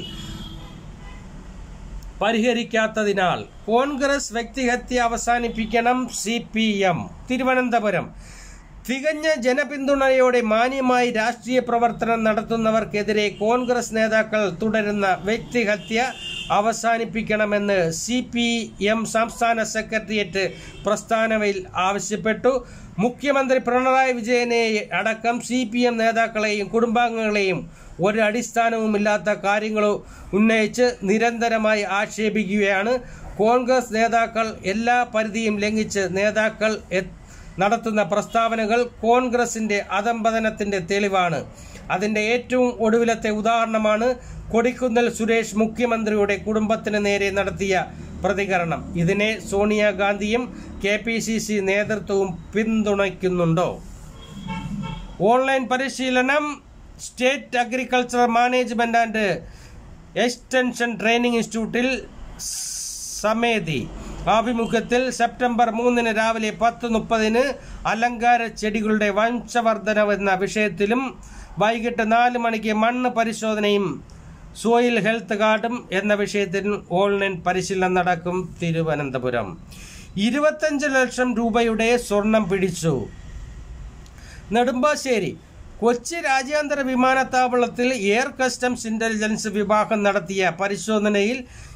പരിഹരിക്കാത്തതിനാൽ കോൺഗ്രസ് വ്യക്തിഹത്യ അവസാനിപ്പിക്കണം സി പി എം തിരുവനന്തപുരം തികഞ്ഞ ജനപിന്തുണയോടെ മാന്യമായി രാഷ്ട്രീയ പ്രവർത്തനം നടത്തുന്നവർക്കെതിരെ കോൺഗ്രസ് നേതാക്കൾ തുടരുന്ന വ്യക്തിഹത്യ അവസാനിപ്പിക്കണമെന്ന് സി പി എം സംസ്ഥാന സെക്രട്ടേറിയറ്റ് പ്രസ്ഥാനത്തിൽ ആവശ്യപ്പെട്ടു മുഖ്യമന്ത്രി പിണറായി വിജയനെ അടക്കം സി പി എം നേതാക്കളെയും കുടുംബാംഗങ്ങളെയും ഒരു അടിസ്ഥാനവുമില്ലാത്ത കാര്യങ്ങൾ ഉന്നയിച്ച് നിരന്തരമായി ആക്ഷേപിക്കുകയാണ് കോൺഗ്രസ് നേതാക്കൾ എല്ലാ പരിധിയും ലംഘിച്ച് നേതാക്കൾ എ- നടത്തുന്ന പ്രസ്താവനകൾ കോൺഗ്രസിന്റെ അധംപതനത്തിന്റെ തെളിവാണ് അതിന്റെ ഏറ്റവും ഒടുവിലത്തെ ഉദാഹരണമാണ് കൊടിക്കുന്നിൽ സുരേഷ് മുഖ്യമന്ത്രിയുടെ കുടുംബത്തിന് നേരെ നടത്തിയ പ്രതികരണം ഇതിനെ സോണിയാഗാന്ധിയും കെ പി സി സി നേതൃത്വവും പിന്തുണയ്ക്കുന്നുണ്ടോ ഓൺലൈൻ പരിശീലനം state agriculture management and extension training ഇൻസ്റ്റിറ്റ്യൂട്ടിൽ സമേതി ആഭിമുഖ്യത്തിൽ സെപ്റ്റംബർ മൂന്നിന് രാവിലെ പത്ത് മുപ്പതിന് അലങ്കാര ചെടികളുടെ വംശവർദ്ധനം എന്ന വിഷയത്തിലും വൈകിട്ട് നാല് മണിക്ക് മണ്ണ് പരിശോധനയും സോയിൽ ഹെൽത്ത് കാർഡും എന്ന വിഷയത്തിൽ ഓൺലൈൻ പരിശീലനം നടക്കും തിരുവനന്തപുരം ഇരുപത്തഞ്ച് ലക്ഷം രൂപയുടെ സ്വർണം പിടിച്ചു നെടുമ്പാശ്ശേരി കൊച്ചി രാജ്യാന്തര വിമാനത്താവളത്തിൽ എയർ കസ്റ്റംസ് ഇന്റലിജൻസ് വിഭാഗം നടത്തിയ പരിശോധനയിൽ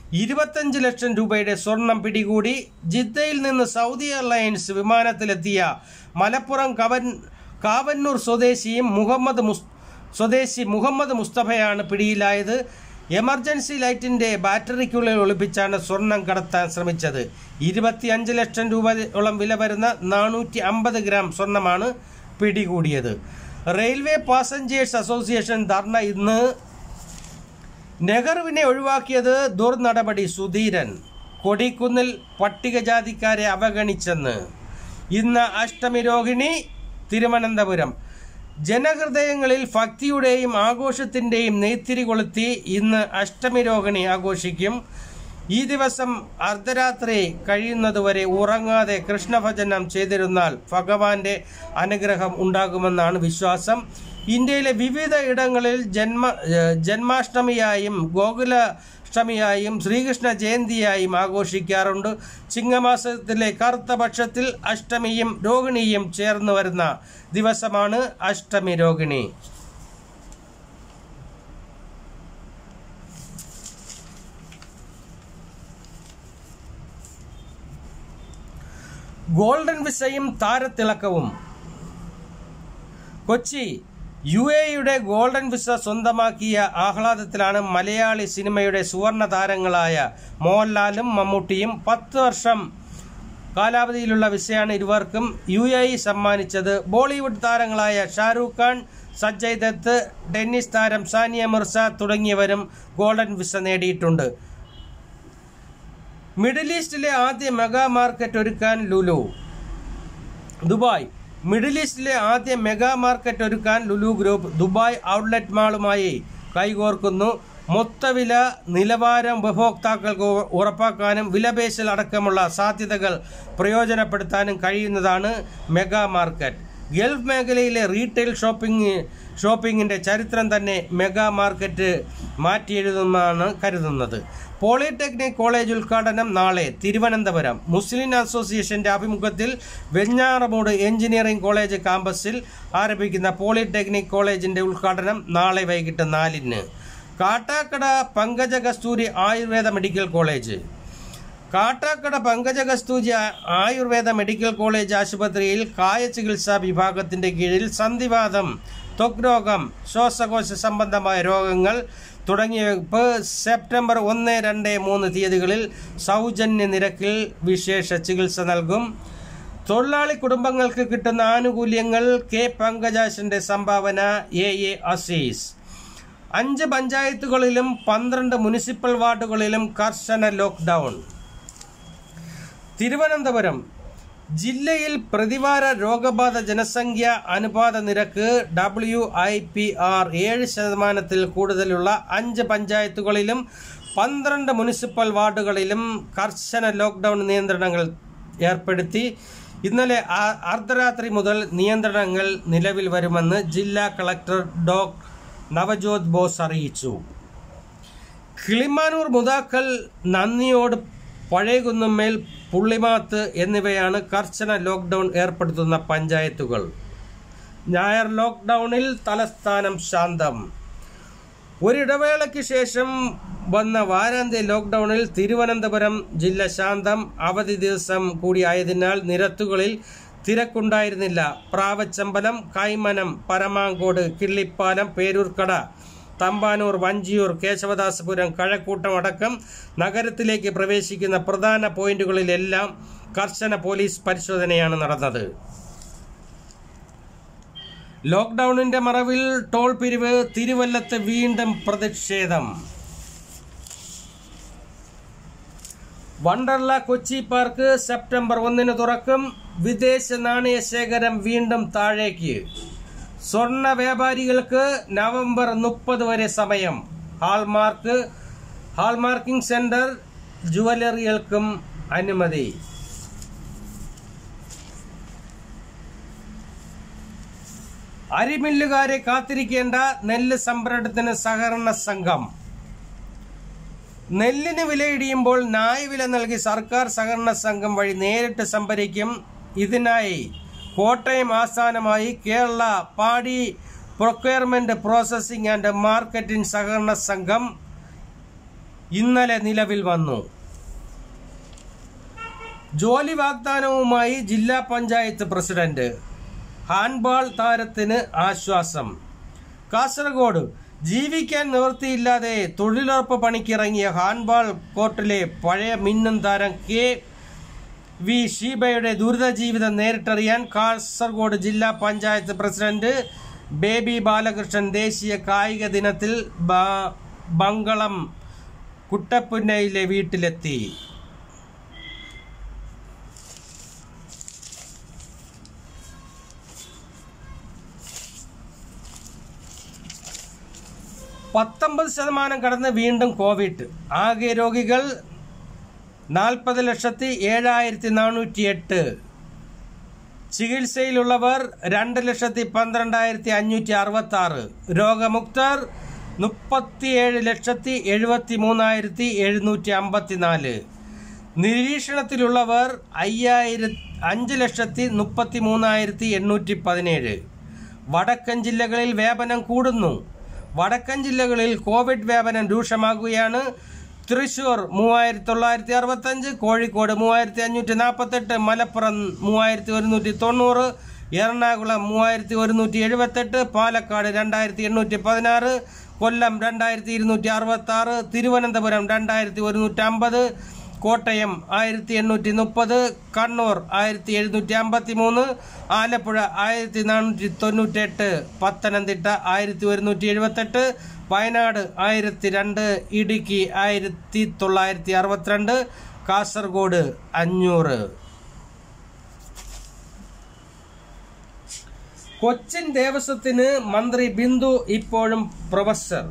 ഇരുപത്തഞ്ച് ലക്ഷം രൂപയുടെ സ്വർണം പിടികൂടി ജിദ്ദയിൽ നിന്ന് സൗദി എയർലൈൻസ് വിമാനത്തിലെത്തിയ മലപ്പുറം കവൻ കാവന്നൂർ സ്വദേശിയും മുഹമ്മദ് മുസ് സ്വദേശി മുഹമ്മദ് മുസ്തഫയാണ് പിടിയിലായത് എമർജൻസി ലൈറ്റിന്റെ ബാറ്ററിക്കുള്ളിൽ ഒളിപ്പിച്ചാണ് സ്വർണം കടത്താൻ ശ്രമിച്ചത് ഇരുപത്തിയഞ്ച് ലക്ഷം രൂപയോളം വില വരുന്ന നാനൂറ്റി അമ്പത് ഗ്രാം സ്വർണമാണ് പിടികൂടിയത് റെയിൽവേ പാസഞ്ചേഴ്സ് അസോസിയേഷൻ ധർണ ഇന്ന് നെഹ്റുവിനെ ഒഴിവാക്കിയത് ദുർനടപടി സുധീരൻ കൊടിക്കുന്നിൽ പട്ടികജാതിക്കാരെ അവഗണിച്ചെന്ന് ഇന്ന് അഷ്ടമി രോഹിണി തിരുവനന്തപുരം ജനഹൃദയങ്ങളിൽ ഭക്തിയുടെയും ആഘോഷത്തിൻ്റെയും നെയ്ത്തിരി കൊളുത്തി ഇന്ന് അഷ്ടമി രോഹിണി ആഘോഷിക്കും ഈ ദിവസം അർദ്ധരാത്രി കഴിയുന്നതുവരെ ഉറങ്ങാതെ കൃഷ്ണഭജനം ചെയ്തിരുന്നാൽ ഭഗവാന്റെ അനുഗ്രഹം ഉണ്ടാകുമെന്നാണ് വിശ്വാസം ഇന്ത്യയിലെ വിവിധ ഇടങ്ങളിൽ ജന്മ ഏഹ് ജന്മാഷ്ടമിയായും ഗോകുലാഷ്ടമിയായും ശ്രീകൃഷ്ണ ജയന്തിയായും ആഘോഷിക്കാറുണ്ട് ചിങ്ങമാസത്തിലെ കറുത്ത പക്ഷത്തിൽ അഷ്ടമിയും രോഹിണിയും ചേർന്ന് വരുന്ന ദിവസമാണ് അഷ്ടമി രോഹിണി ഗോൾഡൻ വിസയും താരത്തിളക്കവും കൊച്ചി യു എയുടെ ഗോൾഡൻ വിസ സ്വന്തമാക്കിയ ആഹ്ലാദത്തിലാണ് മലയാളി സിനിമയുടെ സുവർണ താരങ്ങളായ മോഹൻലാലും മമ്മൂട്ടിയും പത്ത് വർഷം കാലാവധിയിലുള്ള വിസയാണ് ഇരുവർക്കും യു എ ഇ സമ്മാനിച്ചത് ബോളിവുഡ് താരങ്ങളായ ഷാരൂഖ് ഖാൻ സഞ്ജയ് ദത്ത് ടെന്നീസ് താരം സാനിയ മിർസ തുടങ്ങിയവരും ഗോൾഡൻ വിസ നേടിയിട്ടുണ്ട് മിഡിൽ ഈസ്റ്റിലെ ആദ്യ മെഗാ മാർക്കറ്റ് ഒരുക്കാൻ ലുലു ദുബായ് മിഡിൽ ഈസ്റ്റിലെ ആദ്യ മെഗാ മാർക്കറ്റ് ഒരുക്കാൻ ലുലു ഗ്രൂപ്പ് ദുബായ് ഔട്ട്ലെറ്റ് മാളുമായി കൈകോർക്കുന്നു മൊത്തവില നിലവാരം ഉപഭോക്താക്കൾക്ക് ഉ- ഉറപ്പാക്കാനും വിലപേശൽ അടക്കമുള്ള സാധ്യതകൾ പ്രയോജനപ്പെടുത്താനും കഴിയുന്നതാണ് മെഗാ മാർക്കറ്റ് ഗൾഫ് മേഖലയിലെ റീറ്റെയിൽ ഷോപ്പിംഗ് ഷോപ്പിംഗിന്റെ ചരിത്രം തന്നെ മെഗാ മാർക്കറ്റ് മാറ്റിയെഴുതുമെന്നാണ് കരുതുന്നത് പോളിടെക്നിക് കോളേജ് ഉദ്ഘാടനം നാളെ തിരുവനന്തപുരം മുസ്ലിം അസോസിയേഷന്റെ ആഭിമുഖ്യത്തിൽ വെഞ്ഞാറമൂട് എഞ്ചിനീയറിംഗ് കോളേജ് കാമ്പസിൽ ആരംഭിക്കുന്ന പോളിടെക്നിക് കോളേജിന്റെ ഉദ്ഘാടനം നാളെ വൈകിട്ട് നാലിന് കാട്ടാക്കട പങ്കജ കസ്തൂരി ആയുർവേദ മെഡിക്കൽ കോളേജ് കാട്ടാക്കട പങ്കജ കസ്തൂരി ആ- ആയുർവേദ മെഡിക്കൽ കോളേജ് ആശുപത്രിയിൽ കായ ചികിത്സാ വിഭാഗത്തിന്റെ കീഴിൽ സന്ധിവാദം ത്വക് രോഗം ശ്വാസകോശ സംബന്ധമായ രോഗങ്ങൾ തുടങ്ങിയവയ്ക്ക് സെപ്റ്റംബർ ഒന്ന് രണ്ട് മൂന്ന് തീയതികളിൽ സൗജന്യ നിരക്കിൽ വിശേഷ ചികിത്സ നൽകും തൊഴിലാളി കുടുംബങ്ങൾക്ക് കിട്ടുന്ന ആനുകൂല്യങ്ങൾ കെ പങ്കജാശന്റെ സംഭാവന എ എ അസീസ് അഞ്ച് പഞ്ചായത്തുകളിലും പന്ത്രണ്ട് മുനിസിപ്പൽ വാർഡുകളിലും കർശന ലോക്ക്ഡൌൺ തിരുവനന്തപുരം ജില്ലയിൽ പ്രതിവാര രോഗബാധ ജനസംഖ്യ അനുപാത നിരക്ക് ഡബ്ല്യു ഐ പി ആർ ഏഴ് ശതമാനത്തിൽ കൂടുതലുള്ള അഞ്ച് പഞ്ചായത്തുകളിലും പന്ത്രണ്ട് മുനിസിപ്പൽ വാർഡുകളിലും കർശന ലോക്ക്ഡൌൺ നിയന്ത്രണങ്ങൾ ഏർപ്പെടുത്തി ഇന്നലെ ആ- അർദ്ധരാത്രി മുതൽ നിയന്ത്രണങ്ങൾ നിലവിൽ വരുമെന്ന് ജില്ലാ കളക്ടർ ഡോക് നവജോത് ബോസ് അറിയിച്ചു കിളിമാനൂർ മുതാക്കൽ നന്ദിയോട് പഴയകുന്നമ്മേൽ പുള്ളിമാത്ത് എന്നിവയാണ് കർശന ലോക്ക്ഡൌൺ ഏർപ്പെടുത്തുന്ന പഞ്ചായത്തുകൾ ഞായർ ലോക്ക്ഡൌണിൽ തലസ്ഥാനം ശാന്തം ഒരിടവേളയ്ക്ക് ശേഷം വന്ന വാരാന്ത്യ ലോക്ക്ഡൌണിൽ തിരുവനന്തപുരം ജില്ല ശാന്തം അവധി ദിവസം കൂടിയായതിനാൽ നിരത്തുകളിൽ തിരക്കുണ്ടായിരുന്നില്ല പ്രാവച്ചമ്പലം കൈമനം പരമാങ്കോട് കിള്ളിപ്പാലം പേരൂർക്കട തമ്പാനൂർ വഞ്ചിയൂർ കേശവദാസപുരം കഴക്കൂട്ടം അടക്കം നഗരത്തിലേക്ക് പ്രവേശിക്കുന്ന പ്രധാന പോയിന്റുകളിലെല്ലാം കർശന പോലീസ് പരിശോധനയാണ് നടന്നത് ലോക്ക്ഡൌണിന്റെ മറവിൽ ടോൾ പിരിവ് തിരുവല്ലത്ത് വീണ്ടും പ്രതിഷേധം വണ്ടർല കൊച്ചി പാർക്ക് സെപ്റ്റംബർ ഒന്നിന് തുറക്കും വിദേശ നാണയ ശേഖരം വീണ്ടും താഴേക്ക് സ്വർണ്ണ വ്യാപാരികൾക്ക് നവംബർ മുപ്പത് വരെ സമയം ഹാൾമാർക്ക് ഹാൾമാർക്കിംഗ് സെന്റർ ജുവലറികൾക്കും അനുമതി അരിമില്ലുകാരെ കാത്തിരിക്കേണ്ട നെല്ല് സംഭരണത്തിന് സഹകരണ സംഘം നെല്ലിന് വിലയിടിയുമ്പോൾ ന്യായവില നൽകി സർക്കാർ സഹകരണ സംഘം വഴി നേരിട്ട് സംഭരിക്കും ഇതിനായി കോട്ടയം ആസ്ഥാനമായി കേരള പാടി പ്രൊക്വയർമെന്റ് പ്രോസസ്സിംഗ് ആൻഡ് മാർക്കറ്റിംഗ് സഹകരണ സംഘം ഇന്നലെ നിലവിൽ വന്നു ജോലി വാഗ്ദാനവുമായി ജില്ലാ പഞ്ചായത്ത് പ്രസിഡന്റ് ഹാൻഡ്ബാൾ താരത്തിന് ആശ്വാസം കാസർഗോഡ് ജീവിക്കാൻ നിവൃത്തിയില്ലാതെ തൊഴിലുറപ്പ് പണിക്കിറങ്ങിയ ഹാൻഡ്ബാൾ കോർട്ടിലെ പഴയ മിന്നും താരം കെ വി ഷീബയുടെ ദുരിത ജീവിതം നേരിട്ടറിയാൻ കാസർഗോഡ് ജില്ലാ പഞ്ചായത്ത് പ്രസിഡന്റ് ബേബി ബാലകൃഷ്ണൻ ദേശീയ കായിക ദിനത്തിൽ ബ- ബങ്കളം കുട്ടപ്പുന്നയിലെ വീട്ടിലെത്തി പത്തൊമ്പത് ശതമാനം കടന്ന് വീണ്ടും കോവിഡ് ആകെ രോഗികൾ നാൽപ്പത് ലക്ഷത്തി ഏഴായിരത്തി നാനൂറ്റി എട്ട് ചികിത്സയിലുള്ളവർ രണ്ട് ലക്ഷത്തി പന്ത്രണ്ടായിരത്തി അഞ്ഞൂറ്റി അറുപത്തി ആറ് രോഗമുക്തർ മുപ്പത്തിയേഴ് ലക്ഷത്തി എഴുപത്തി മൂന്നായിരത്തി എഴുന്നൂറ്റി അമ്പത്തിനാല് നിരീക്ഷണത്തിലുള്ളവർ അയ്യായിര അഞ്ച് ലക്ഷത്തി മുപ്പത്തി മൂന്നായിരത്തി എണ്ണൂറ്റി പതിനേഴ് വടക്കൻ ജില്ലകളിൽ വ്യാപനം കൂടുന്നു വടക്കൻ ജില്ലകളിൽ കോവിഡ് വ്യാപനം രൂക്ഷമാകുകയാണ് തൃശൂർ മൂവായിരത്തി തൊള്ളായിരത്തി അറുപത്തഞ്ച് കോഴിക്കോട് മൂവായിരത്തി അഞ്ഞൂറ്റി നാൽപ്പത്തെട്ട് മലപ്പുറം മൂവായിരത്തി ഒരുന്നൂറ്റി തൊണ്ണൂറ് എറണാകുളം മൂവായിരത്തി ഒരുന്നൂറ്റി എഴുപത്തെട്ട് പാലക്കാട് രണ്ടായിരത്തി എണ്ണൂറ്റി പതിനാറ് കൊല്ലം രണ്ടായിരത്തി ഇരുന്നൂറ്റി അറുപത്തി ആറ് തിരുവനന്തപുരം രണ്ടായിരത്തി ഒരുന്നൂറ്റി അമ്പത് കോട്ടയം ആയിരത്തി എണ്ണൂറ്റി മുപ്പത് കണ്ണൂർ ആയിരത്തി എഴുന്നൂറ്റി അമ്പത്തി മൂന്ന് ആലപ്പുഴ ആയിരത്തി നാനൂറ്റി തൊണ്ണൂറ്റെട്ട് പത്തനംതിട്ട ആയിരത്തി ഒരുന്നൂറ്റി എഴുപത്തെട്ട് വയനാട് ആയിരത്തി രണ്ട് ഇടുക്കി ആയിരത്തി തൊള്ളായിരത്തി അറുപത്തിരണ്ട് കാസർഗോഡ് അഞ്ഞൂറ് കൊച്ചിൻ ദേവസ്വത്തിന് മന്ത്രി ബിന്ദു ഇപ്പോഴും പ്രൊഫസർ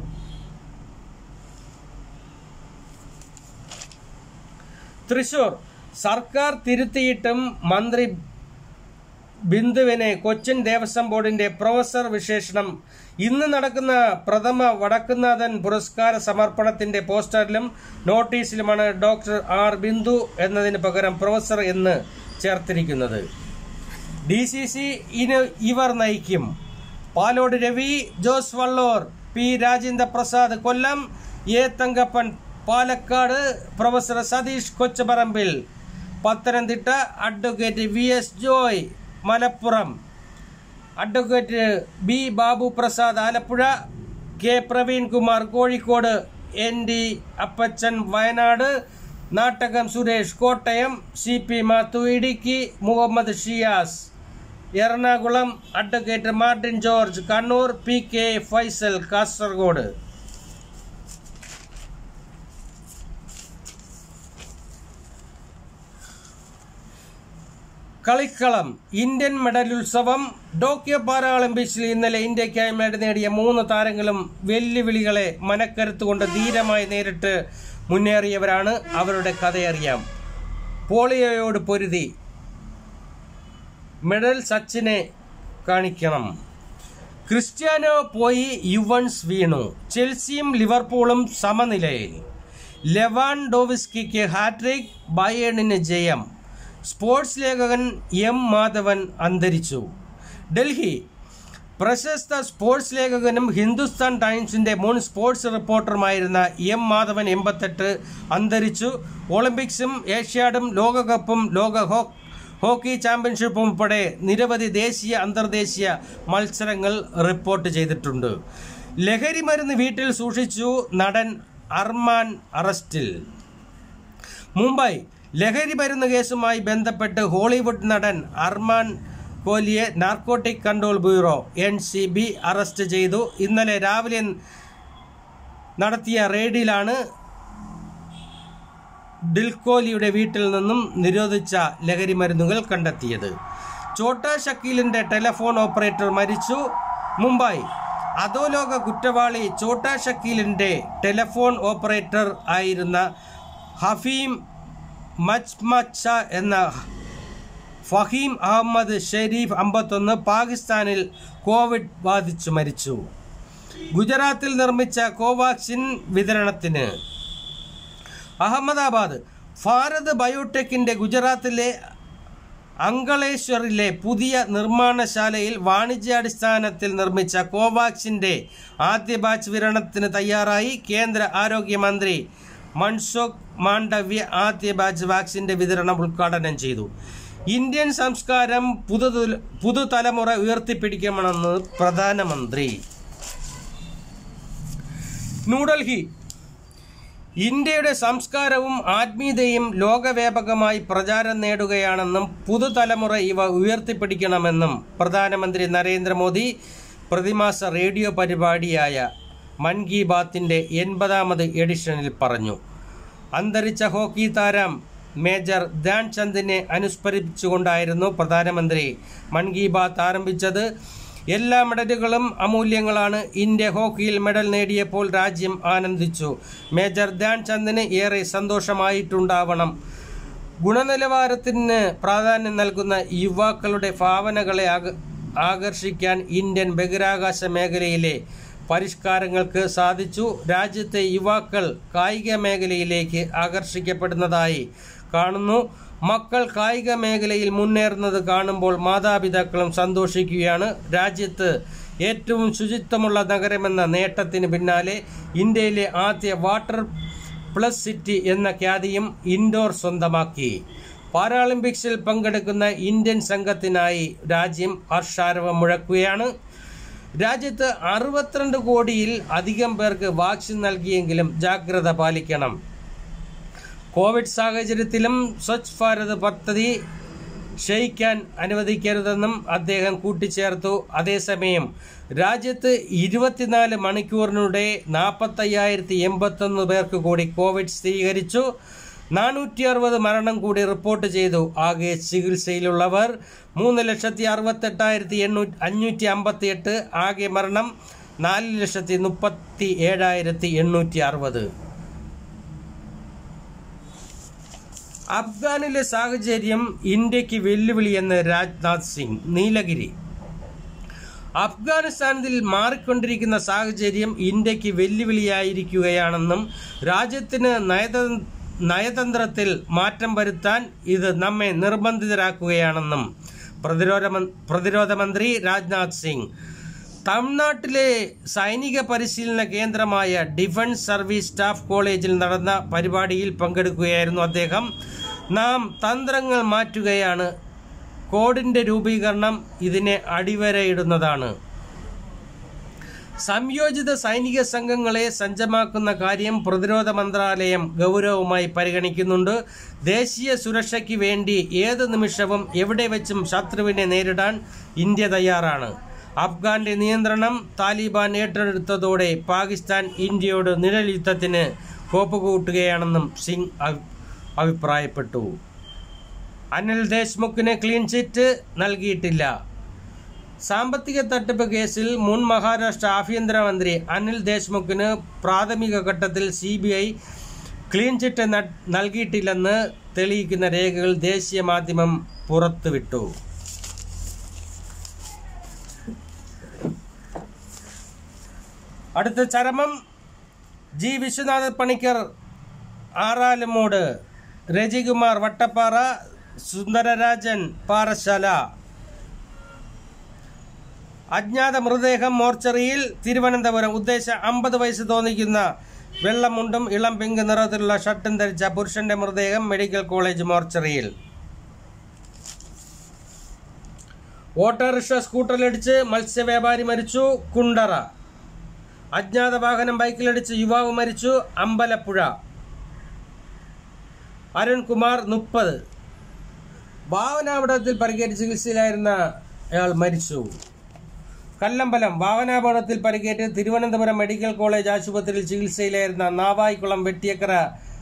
തൃശൂർ സർക്കാർ തിരുത്തിയിട്ടും മന്ത്രി ബിന്ദുവിനെ കൊച്ചിൻ ദേവസ്വം ബോർഡിന്റെ പ്രൊഫസർ വിശേഷണം ഇന്ന് നടക്കുന്ന പ്രഥമ വടക്കുന്നാഥൻ പുരസ്കാര സമർപ്പണത്തിന്റെ പോസ്റ്ററിലും നോട്ടീസിലുമാണ് ഡോക്ടർ ആർ ബിന്ദു എന്നതിന് പകരം പ്രൊഫസർ എന്ന് ചേർത്തിരിക്കുന്നത് ഡി സി സി ഇന് ഇവർ നയിക്കും Palode Ravi Jose Vallor P Rajendra Prasad Kollam A Thankappan Palakkad professor Satheesh Kochuparambil Pathanamthitta advocate V S Joy Malappuram advocate B Babu Prasad Alappuzha K Praveen Kumar Kozhikode N D Appachan Wayanad Nattakam Suresh Kottayam C P Mathu Idukki Muhammad Shiyas Ernakulam advocate Martin George Kannur P K Faisal Kasaragod കളിക്കളം ഇന്ത്യൻ മെഡലുത്സവം ടോക്കിയോ പാരാളിമ്പിക്സിൽ ഇന്നലെ ഇന്ത്യക്കായി മെഡൽ നേടിയ മൂന്ന് താരങ്ങളും വെല്ലുവിളികളെ മനക്കരുത്തുകൊണ്ട് ധീരമായി നേരിട്ട് മുന്നേറിയവരാണ് അവരുടെ കഥയറിയാം പോളിയോയോട് പൊരുതി മെഡൽ സച്ചിനെ കാണിക്കണം ക്രിസ്ത്യാനോ പോയി യുവൻസ് വീണു ചെൽസിയും ലിവർപൂളും സമനിലയിൽ ലെവാൻ ഡോവിസ്കിക്ക് ഹാട്രിക് ബയേണിന് ജയം സ്പോർട്സ് ലേഖകൻ എം മാധവൻ അന്തരിച്ചു ഡൽഹി പ്രശസ്ത സ്പോർട്സ് ലേഖകനും ഹിന്ദുസ്ഥാൻ ടൈംസിന്റെ മുൻ സ്പോർട്സ് റിപ്പോർട്ടറുമായിരുന്ന എം മാധവൻ എൺപത്തെട്ട് അന്തരിച്ചു ഒളിമ്പിക്സും ഏഷ്യാഡും ലോകകപ്പും ലോക ഹോ ഹോക്കി ചാമ്പ്യൻഷിപ്പും ഉൾപ്പെടെ നിരവധി ദേശീയ അന്തർദേശീയ മത്സരങ്ങൾ റിപ്പോർട്ട് ചെയ്തിട്ടുണ്ട് ലഹരി മരുന്ന് വീട്ടിൽ സൂക്ഷിച്ചു നടൻ അർമാൻ അറസ്റ്റിൽ മുംബൈ ലഹരി മരുന്ന് കേസുമായി ബന്ധപ്പെട്ട് ഹോളിവുഡ് നടൻ അർമാൻ കോലിയെ narcotic control bureau N C B arrest ചെയ്തു ഇന്നലെ രാവിലെ നടത്തിയ റെയ്ഡിലാണ് ഡിൽക്കോലിയുടെ വീട്ടിൽ നിന്നും നിരോധിച്ച ലഹരി മരുന്നുകൾ കണ്ടെത്തിയത് ചോട്ടാ ഷക്കീലിന്റെ ടെലിഫോൺ ഓപ്പറേറ്റർ മരിച്ചു മുംബൈ അധോലോക കുറ്റവാളി ചോട്ടാ ഷക്കീലിന്റെ ടെലിഫോൺ ഓപ്പറേറ്റർ ആയിരുന്ന ഹഫീം മച്മച്ച എന്ന ഫഹീം അഹമ്മദ് ഷെരീഫ് അമ്പത്തൊന്ന് പാകിസ്ഥാനിൽ കോവിഡ് ബാധിച്ചു മരിച്ചു ഗുജറാത്തിൽ നിർമ്മിച്ച കോവാക്സിൻ വിതരണത്തിന് അഹമ്മദാബാദ് ഭാരത് ബയോടെക്കിന്റെ ഗുജറാത്തിലെ അങ്കളേശ്വറിലെ പുതിയ നിർമ്മാണശാലയിൽ വാണിജ്യാടിസ്ഥാനത്തിൽ നിർമ്മിച്ച കോവാക്സിന്റെ ആദ്യ ബാച്ച് വിതരണത്തിന് തയ്യാറായി കേന്ദ്ര ആരോഗ്യമന്ത്രി മൺസുഖ് മാണ്ഡവ്യ ആദ്യ ബാച്ച് വാക്സിന്റെ വിതരണം ഉദ്ഘാടനം ചെയ്തു ഇന്ത്യൻ സംസ്കാരം പുതു പുതുതലമുറ ഉയർത്തിപ്പിടിക്കണമെന്ന് പ്രധാനമന്ത്രി ന്യൂഡൽഹി ഇന്ത്യയുടെ സംസ്കാരവും ആത്മീയതയും ലോകവ്യാപകമായി പ്രചാരം നേടുകയാണെന്നും പുതുതലമുറ ഇവ ഉയർത്തിപ്പിടിക്കണമെന്നും പ്രധാനമന്ത്രി നരേന്ദ്രമോദി പ്രതിമാസ റേഡിയോ പരിപാടിയായ മൻ കി ബാത്തിന്റെ എൺപതാമത് എഡിഷനിൽ പറഞ്ഞു അന്തരിച്ച ഹോക്കി താരം മേജർ ധ്യാൻചന്ദിനെ അനുസ്മരിച്ചുകൊണ്ടായിരുന്നു പ്രധാനമന്ത്രി മൻ കി ബാത്ത് ആരംഭിച്ചത് എല്ലാ മെഡലുകളും അമൂല്യങ്ങളാണ് ഇന്ത്യ ഹോക്കിയിൽ മെഡൽ നേടിയപ്പോൾ രാജ്യം ആനന്ദിച്ചു മേജർ ധ്യാൻചന്ദിന് ഏറെ സന്തോഷമായിട്ടുണ്ടാവണം ഗുണനിലവാരത്തിന് പ്രാധാന്യം നൽകുന്ന യുവാക്കളുടെ ഭാവനകളെ ആക- ആകർഷിക്കാൻ ഇന്ത്യൻ ബഹിരാകാശ മേഖലയിലെ പരിഷ്കാരങ്ങൾക്ക് സാധിച്ചു രാജ്യത്തെ യുവാക്കൾ കായിക മേഖലയിലേക്ക് ആകർഷിക്കപ്പെടുന്നതായി കാണുന്നു മക്കൾ കായിക മേഖലയിൽ മുന്നേറുന്നത് കാണുമ്പോൾ മാതാപിതാക്കളും സന്തോഷിക്കുകയാണ് രാജ്യത്ത് ഏറ്റവും ശുചിത്വമുള്ള നഗരമെന്ന നേട്ടത്തിന് പിന്നാലെ ഇന്ത്യയിലെ ആദ്യ വാട്ടർ പ്ലസ് സിറ്റി എന്ന ഖ്യാതിയും ഇൻഡോർ സ്വന്തമാക്കി പാരാളിമ്പിക്സിൽ പങ്കെടുക്കുന്ന ഇന്ത്യൻ സംഘത്തിനായി രാജ്യം ഹർഷാരവം മുഴക്കുകയാണ് രാജ്യത്ത് അറുപത്തിരണ്ട് കോടിയിൽ അധികം പേർക്ക് വാക്സിൻ നൽകിയെങ്കിലും ജാഗ്രത പാലിക്കണം കോവിഡ് സാഹചര്യത്തിലും സ്വച്ഛ് ഭാരത് പദ്ധതി ക്ഷയിക്കാൻ അനുവദിക്കരുതെന്നും അദ്ദേഹം കൂട്ടിച്ചേർത്തു അതേസമയം രാജ്യത്ത് ഇരുപത്തിനാല് മണിക്കൂറിനുടെ നാൽപ്പത്തയ്യായിരത്തി എൺപത്തൊന്ന് പേർക്ക് കൂടി കോവിഡ് സ്ഥിരീകരിച്ചു നാനൂറ്റി അറുപത് മരണം കൂടി റിപ്പോർട്ട് ചെയ്തു ആകെ ചികിത്സയിലുള്ളവർ മൂന്ന് ലക്ഷത്തി അറുപത്തെട്ടായിരത്തി എണ്ണൂറ്റി അഞ്ഞൂറ്റി അമ്പത്തി എട്ട് ആകെ മരണം നാല് ലക്ഷത്തി മുപ്പത്തി ഏഴായിരത്തി എണ്ണൂറ്റി അറുപത് അഫ്ഗാനിലെ സാഹചര്യം ഇന്ത്യക്ക് വെല്ലുവിളിയെന്ന് രാജ്നാഥ് സിംഗ് നീലഗിരി അഫ്ഗാനിസ്ഥാനിൽ മാറിക്കൊണ്ടിരിക്കുന്ന സാഹചര്യം ഇന്ത്യക്ക് വെല്ലുവിളിയായിരിക്കുകയാണെന്നും രാജ്യത്തിന് നയത നയതന്ത്രത്തിൽ മാറ്റം വരുത്താൻ ഇത് നമ്മെ നിർബന്ധിതരാക്കുകയാണെന്നും പ്രതിരോധ മൻ- പ്രതിരോധ മന്ത്രി രാജ്നാഥ് സിംഗ് തമിഴ്നാട്ടിലെ സൈനിക പരിശീലന കേന്ദ്രമായ ഡിഫൻസ് സർവീസ് സ്റ്റാഫ് കോളേജിൽ നടന്ന പരിപാടിയിൽ പങ്കെടുക്കുകയായിരുന്നു അദ്ദേഹം നാം തന്ത്രങ്ങൾ മാറ്റുകയാണ് കോഡിന്റെ രൂപീകരണം ഇതിനെ അടിവരയിടുന്നതാണ് സംയോജിത സൈനിക സംഘങ്ങളെ സജ്ജമാക്കുന്ന കാര്യം പ്രതിരോധ മന്ത്രാലയം ഗൗരവമായി പരിഗണിക്കുന്നുണ്ട് ദേശീയ സുരക്ഷയ്ക്ക് വേണ്ടി ഏത് നിമിഷവും എവിടെ വെച്ചും ശത്രുവിനെ നേരിടാൻ ഇന്ത്യ തയ്യാറാണ് അഫ്ഗാന്റെ നിയന്ത്രണം താലിബാൻ ഏറ്റെടുത്തതോടെ പാകിസ്ഥാൻ ഇന്ത്യയോട് നിഴൽ യുദ്ധത്തിന് കോപ്പുകൂട്ടുകയാണെന്നും സിംഗ് അഭി- അഭിപ്രായപ്പെട്ടു അനിൽ ദേശ്മുഖിന് ക്ലീൻ ചിറ്റ് നൽകിയിട്ടില്ല സാമ്പത്തിക തട്ടിപ്പ് കേസിൽ മുൻ മഹാരാഷ്ട്ര ആഭ്യന്തരമന്ത്രി അനിൽ ദേശ്മുഖിന് പ്രാഥമിക ഘട്ടത്തിൽ C B I clean chit ന- നൽകിയിട്ടില്ലെന്ന് തെളിയിക്കുന്ന രേഖകൾ ദേശീയ മാധ്യമം പുറത്തുവിട്ടു അടുത്ത ചരമം ജി വിശ്വനാഥ പണിക്കർ ആറാലുമൂട് രജികുമാർ വട്ടപ്പാറ സുന്ദരരാജൻ പാറശാല അജ്ഞാത മൃതദേഹം മോർച്ചറിയിൽ തിരുവനന്തപുരം ഉദ്ദേശ അമ്പത് വയസ്സ് തോന്നിക്കുന്ന വെള്ളമുണ്ടും ഇളം പിങ്ക് നിറത്തിലുള്ള ഷർട്ടും ധരിച്ച പുരുഷന്റെ മൃതദേഹം മെഡിക്കൽ കോളേജ് മോർച്ചറിയിൽ ഓട്ടോറിക്ഷ സ്കൂട്ടറിലിടിച്ച് മത്സ്യവ്യാപാരി മരിച്ചു കുണ്ടറ അജ്ഞാത വാഹനം ബൈക്കിലിടിച്ച് യുവാവ് മരിച്ചു അമ്പലപ്പുഴ അരുൺകുമാർ മുപ്പത് ഭാവനാപടത്തിൽ പരിക്കേറ്റ് ചികിത്സയിലായിരുന്ന അയാൾ മരിച്ചു കല്ലമ്പലം വാഹനാപകടത്തിൽ പരിക്കേറ്റ് തിരുവനന്തപുരം മെഡിക്കൽ കോളേജ് ആശുപത്രിയിൽ ചികിത്സയിലായിരുന്ന നാവായിക്കുളം വെട്ടിയക്കര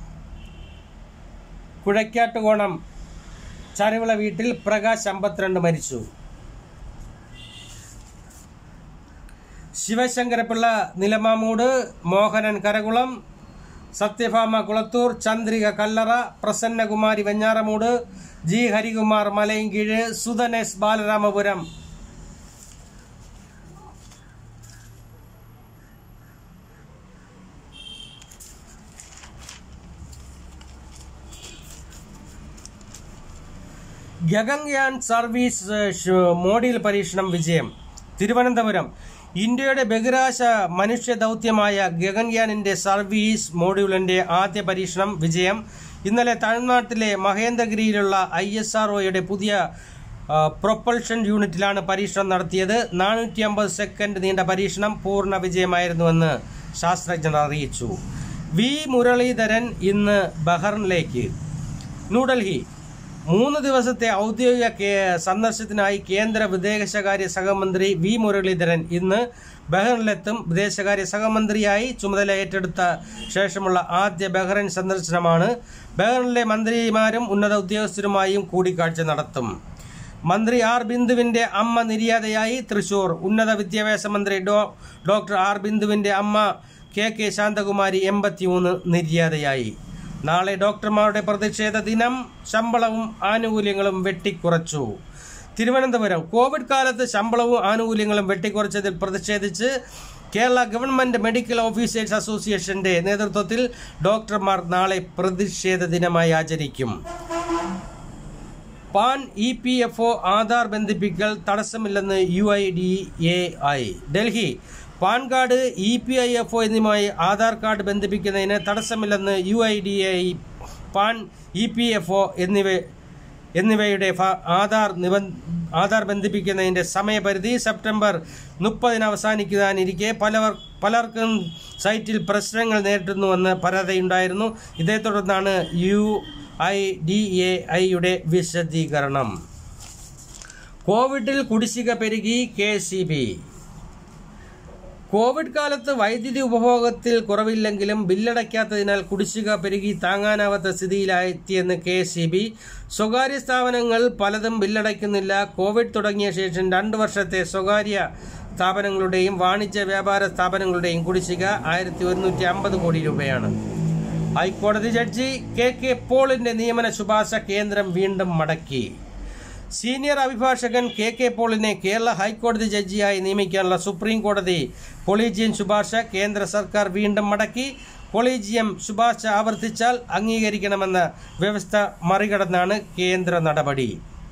കുഴക്കാട്ടുകോണം ചരുവിള വീട്ടിൽ പ്രകാശ് അമ്പത്തിരണ്ട് മരിച്ചു ശിവശങ്കരപിള്ള നിലമാമൂട് മോഹനൻ കരകുളം സത്യഭാമ കുളത്തൂർ ചന്ദ്രിക കല്ലറ പ്രസന്നകുമാരി വെഞ്ഞാറമൂട് ജി ഹരികുമാർ മലയൻകീഴ് സുധനേസ് ബാലരാമപുരം ഗഗൻയാൻ സർവീസ് ഏഹ്, ഷ്- മോഡ്യൂൾ പരീക്ഷണം വിജയം തിരുവനന്തപുരം ഇന്ത്യയുടെ ബഹിരാശ മനുഷ്യ ദൗത്യമായ ഗഗൻയാനിന്റെ സർവീസ് മോഡ്യൂളിന്റെ ആദ്യ പരീക്ഷണം വിജയം ഇന്നലെ തമിഴ്നാട്ടിലെ മഹേന്ദ്രഗിരിയിലുള്ള ഐ എസ് ആർ പുതിയ ആ, പ്രൊപ്പൽഷൻ യൂണിറ്റിലാണ് പരീക്ഷണം നടത്തിയത് നാനൂറ്റി അമ്പത് സെക്കൻഡ് നീണ്ട പരീക്ഷണം പൂർണ്ണ വിജയമായിരുന്നുവെന്ന് ശാസ്ത്രജ്ഞർ അറിയിച്ചു വി മുരളീധരൻ ഇന്ന് ബഹറിനിലേക്ക് ന്യൂഡൽഹി മൂന്ന് ദിവസത്തെ ഔദ്യോഗിക കേ- സന്ദർശനത്തിനായി കേന്ദ്ര വിദേശകാര്യ സഹമന്ത്രി വി മുരളീധരൻ ഇന്ന് ബഹ്റിനിലെത്തും വിദേശകാര്യ സഹമന്ത്രിയായി ചുമതല ഏറ്റെടുത്ത ശേഷമുള്ള ആദ്യ ബഹ്റൈൻ സന്ദർശനമാണ് ബഹ്റിനിലെ മന്ത്രിമാരും ഉന്നത ഉദ്യോഗസ്ഥരുമായും കൂടിക്കാഴ്ച നടത്തും മന്ത്രി ആർ ബിന്ദുവിന്റെ അമ്മ നിര്യാതയായി തൃശൂർ ഉന്നത വിദ്യാഭ്യാസ മന്ത്രി ഡോ ഡോക്ടർ ആർ ബിന്ദുവിന്റെ അമ്മ കെ കെ ശാന്തകുമാരി എൺപത്തിമൂന്ന് നിര്യാതയായി നാളെ ഡോക്ടർമാരുടെ പ്രതിഷേധ ദിനം ശമ്പളവും ആനുകൂല്യങ്ങളും വെട്ടിക്കുറച്ചു തിരുവനന്തപുരം കോവിഡ് കാലത്ത് ശമ്പളവും ആനുകൂല്യങ്ങളും വെട്ടിക്കുറച്ചതിൽ പ്രതിഷേധിച്ച് കേരള ഗവൺമെന്റ് മെഡിക്കൽ ഓഫീസേഴ്സ് അസോസിയേഷന്റെ നേതൃത്വത്തിൽ ഡോക്ടർമാർ നാളെ പ്രതിഷേധ ദിനമായി ആചരിക്കും PAN E P F O Aadhaar ബന്ധിപ്പിക്കൽ തടസ്സമില്ലെന്ന് U I D A I Delhi PAN card E P I F O എന്നിവയുമായി ആധാർ കാർഡ് ബന്ധിപ്പിക്കുന്നതിന് തടസ്സമില്ലെന്ന് U I D A I PAN E P F O എന്നിവ എന്നിവയുടെ ഫ- ആധാർ നിബ ആധാർ ബന്ധിപ്പിക്കുന്നതിന്റെ സമയപരിധി സെപ്റ്റംബർ മുപ്പതിന് അവസാനിക്കാനിരിക്കെ പലവർ പലർക്കും സൈറ്റിൽ പ്രശ്നങ്ങൾ നേരിടുന്നുവെന്ന് പരാതിയുണ്ടായിരുന്നു ഇതേ തുടർന്നാണ് യു ഐ ഡി എ ഐയുടെ വിശദീകരണം കോവിഡിൽ കുടിശ്ശിക പെരുകി കെ സി ബി കോവിഡ് കാലത്ത് വൈദ്യുതി ഉപഭോഗത്തിൽ കുറവില്ലെങ്കിലും ബില്ലടയ്ക്കാത്തതിനാൽ കുടിശ്ശിക പെരുകി താങ്ങാനാവാത്ത സ്ഥിതിയിലായെത്തിയെന്ന് കെ സി ബി സ്വകാര്യ സ്ഥാപനങ്ങൾ പലതും ബില്ലടയ്ക്കുന്നില്ല കോവിഡ് തുടങ്ങിയ ശേഷം രണ്ട് വർഷത്തെ സ്വകാര്യ സ്ഥാപനങ്ങളുടെയും വാണിജ്യ വ്യാപാര സ്ഥാപനങ്ങളുടെയും കുടിശ്ശിക ആയിരത്തി ഒരുന്നൂറ്റി അമ്പത് കോടി രൂപയാണ് ഹൈക്കോടതി ജഡ്ജി കെ കെ പോളിന്റെ നിയമന ശുപാർശ കേന്ദ്രം വീണ്ടും മടക്കി സീനിയർ അഭിഭാഷകൻ കെ കെ പോളിനെ കേരള ഹൈക്കോടതി ജഡ്ജിയായി നിയമിക്കാനുള്ള സുപ്രീം കോടതി കൊളീജിയം ശുപാർശ കേന്ദ്ര സർക്കാർ വീണ്ടും മടക്കി കൊളീജിയം ശുപാർശ ആവർത്തിച്ചാൽ അംഗീകരിക്കണമെന്ന വ്യവസ്ഥ മറികടന്നാണ് കേന്ദ്ര നടപടി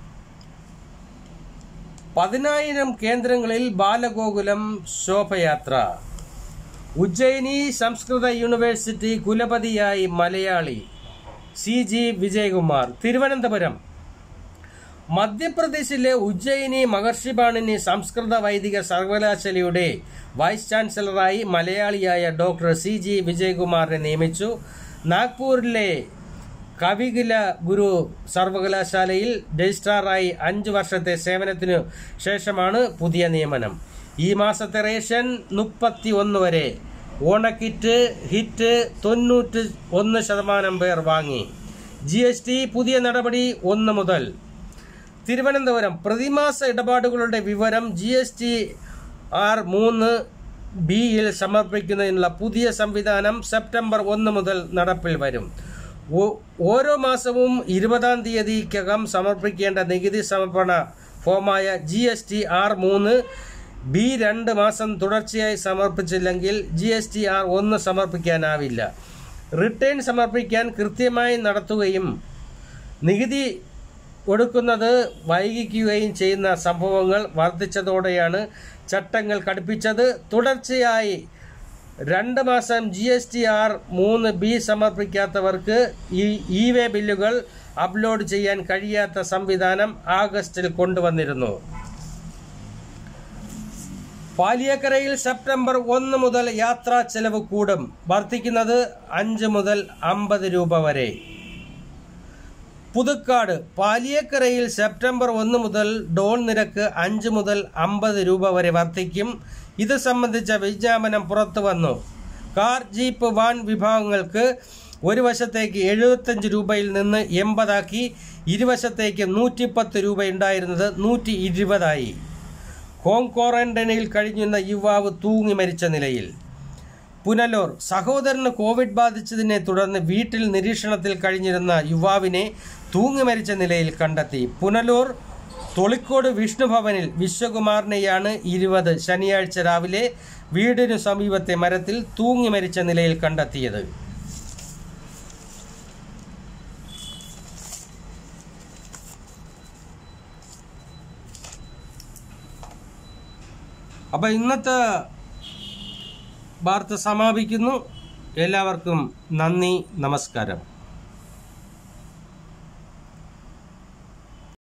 പതിനായിരം കേന്ദ്രങ്ങളിൽ ബാലഗോകുലം ശോഭയാത്ര ഉജ്ജയിനി സംസ്കൃത യൂണിവേഴ്സിറ്റി കുലപതിയായി മലയാളി സി ജി വിജയകുമാർ തിരുവനന്തപുരം മധ്യപ്രദേശിലെ ഉജ്ജയിനി മഹർഷിബാണിനി സംസ്കൃത വൈദിക സർവകലാശാലയുടെ വൈസ് ചാൻസലറായി മലയാളിയായ ഡോക്ടർ സി ജി വിജയകുമാറിനെ നിയമിച്ചു നാഗ്പൂരിലെ കവികുല ഗുരു സർവകലാശാലയിൽ രജിസ്ട്രാറായി അഞ്ചു വർഷത്തെ സേവനത്തിനു ശേഷമാണ് പുതിയ നിയമനം ഈ മാസത്തെ റേഷൻ മുപ്പത്തി ഒന്ന് വരെ ഓണക്കിറ്റ് ഹിറ്റ് തൊണ്ണൂറ്റി ഒന്ന് ശതമാനം പേർ വാങ്ങി ജി എസ് ടി പുതിയ നടപടി ഒന്ന് മുതൽ തിരുവനന്തപുരം പ്രതിമാസ ഇടപാടുകളുടെ വിവരം ജി എസ് ടി ആർ മൂന്ന് ബിയിൽ സമർപ്പിക്കുന്നതിനുള്ള പുതിയ സംവിധാനം സെപ്റ്റംബർ ഒന്ന് മുതൽ നടപ്പിൽ വരും ഓ- ഓരോ മാസവും ഇരുപതാം തീയതിക്കകം സമർപ്പിക്കേണ്ട നികുതി സമർപ്പണ ഫോമായ ജി എസ് ടി ആർ മൂന്ന് ബി രണ്ട് മാസം തുടർച്ചയായി സമർപ്പിച്ചില്ലെങ്കിൽ ജി എസ് ടി ആർ ഒന്ന് സമർപ്പിക്കാനാവില്ല റിട്ടേൺ സമർപ്പിക്കാൻ കൃത്യമായി നടത്തുകയും നികുതി ഒടുക്കുന്നത് വൈകിക്കുകയും ചെയ്യുന്ന സംഭവങ്ങൾ വർദ്ധിച്ചതോടെയാണ് ചട്ടങ്ങൾ കടുപ്പിച്ചത് തുടർച്ചയായി രണ്ട് മാസം ജി എസ് ടി ആർ മൂന്ന് ബി സമർപ്പിക്കാത്തവർക്ക് ഈ ഇ വേ ബില്ലുകൾ അപ്ലോഡ് ചെയ്യാൻ കഴിയാത്ത സംവിധാനം ആഗസ്റ്റിൽ കൊണ്ടുവന്നിരുന്നു പാലിയക്കരയിൽ സെപ്റ്റംബർ ഒന്ന് മുതൽ യാത്രാ ചെലവ് കൂടും വർദ്ധിക്കുന്നത് അഞ്ച് മുതൽ അമ്പത് രൂപ വരെ പുതുക്കാട് പാലിയക്കരയിൽ സെപ്റ്റംബർ ഒന്ന് മുതൽ ഡോൾ നിരക്ക് അഞ്ച് മുതൽ അമ്പത് രൂപ വരെ വർദ്ധിക്കും ഇത് സംബന്ധിച്ച വിജ്ഞാപനം പുറത്തു വന്നു കാർ ജീപ്പ് വാൻ വിഭാഗങ്ങൾക്ക് ഒരു വശത്തേക്ക് എഴുപത്തഞ്ച് രൂപയിൽ നിന്ന് എൺപതാക്കി ഇരുവശത്തേക്ക് നൂറ്റിപ്പത്ത് രൂപ ഉണ്ടായിരുന്നത് നൂറ്റി ഇരുപതായി ഹോം ക്വാറന്റൈനിൽ കഴിഞ്ഞിരുന്ന യുവാവ് തൂങ്ങി മരിച്ച നിലയിൽ പുനലൂർ സഹോദരന് കോവിഡ് ബാധിച്ചതിനെ തുടർന്ന് വീട്ടിൽ നിരീക്ഷണത്തിൽ കഴിഞ്ഞിരുന്ന യുവാവിനെ തൂങ്ങി മരിച്ച നിലയിൽ കണ്ടെത്തി പുനലൂർ തൊളിക്കോട് വിഷ്ണുഭവനിൽ വിശ്വകുമാറിനെയാണ് ഇരുപത് ശനിയാഴ്ച രാവിലെ വീടിനു സമീപത്തെ മരത്തിൽ തൂങ്ങി മരിച്ച നിലയിൽ കണ്ടെത്തിയത് അപ്പോൾ ഇന്നത്തെ വാർത്ത സമാപിക്കുന്നു എല്ലാവർക്കും നന്ദി നമസ്കാരം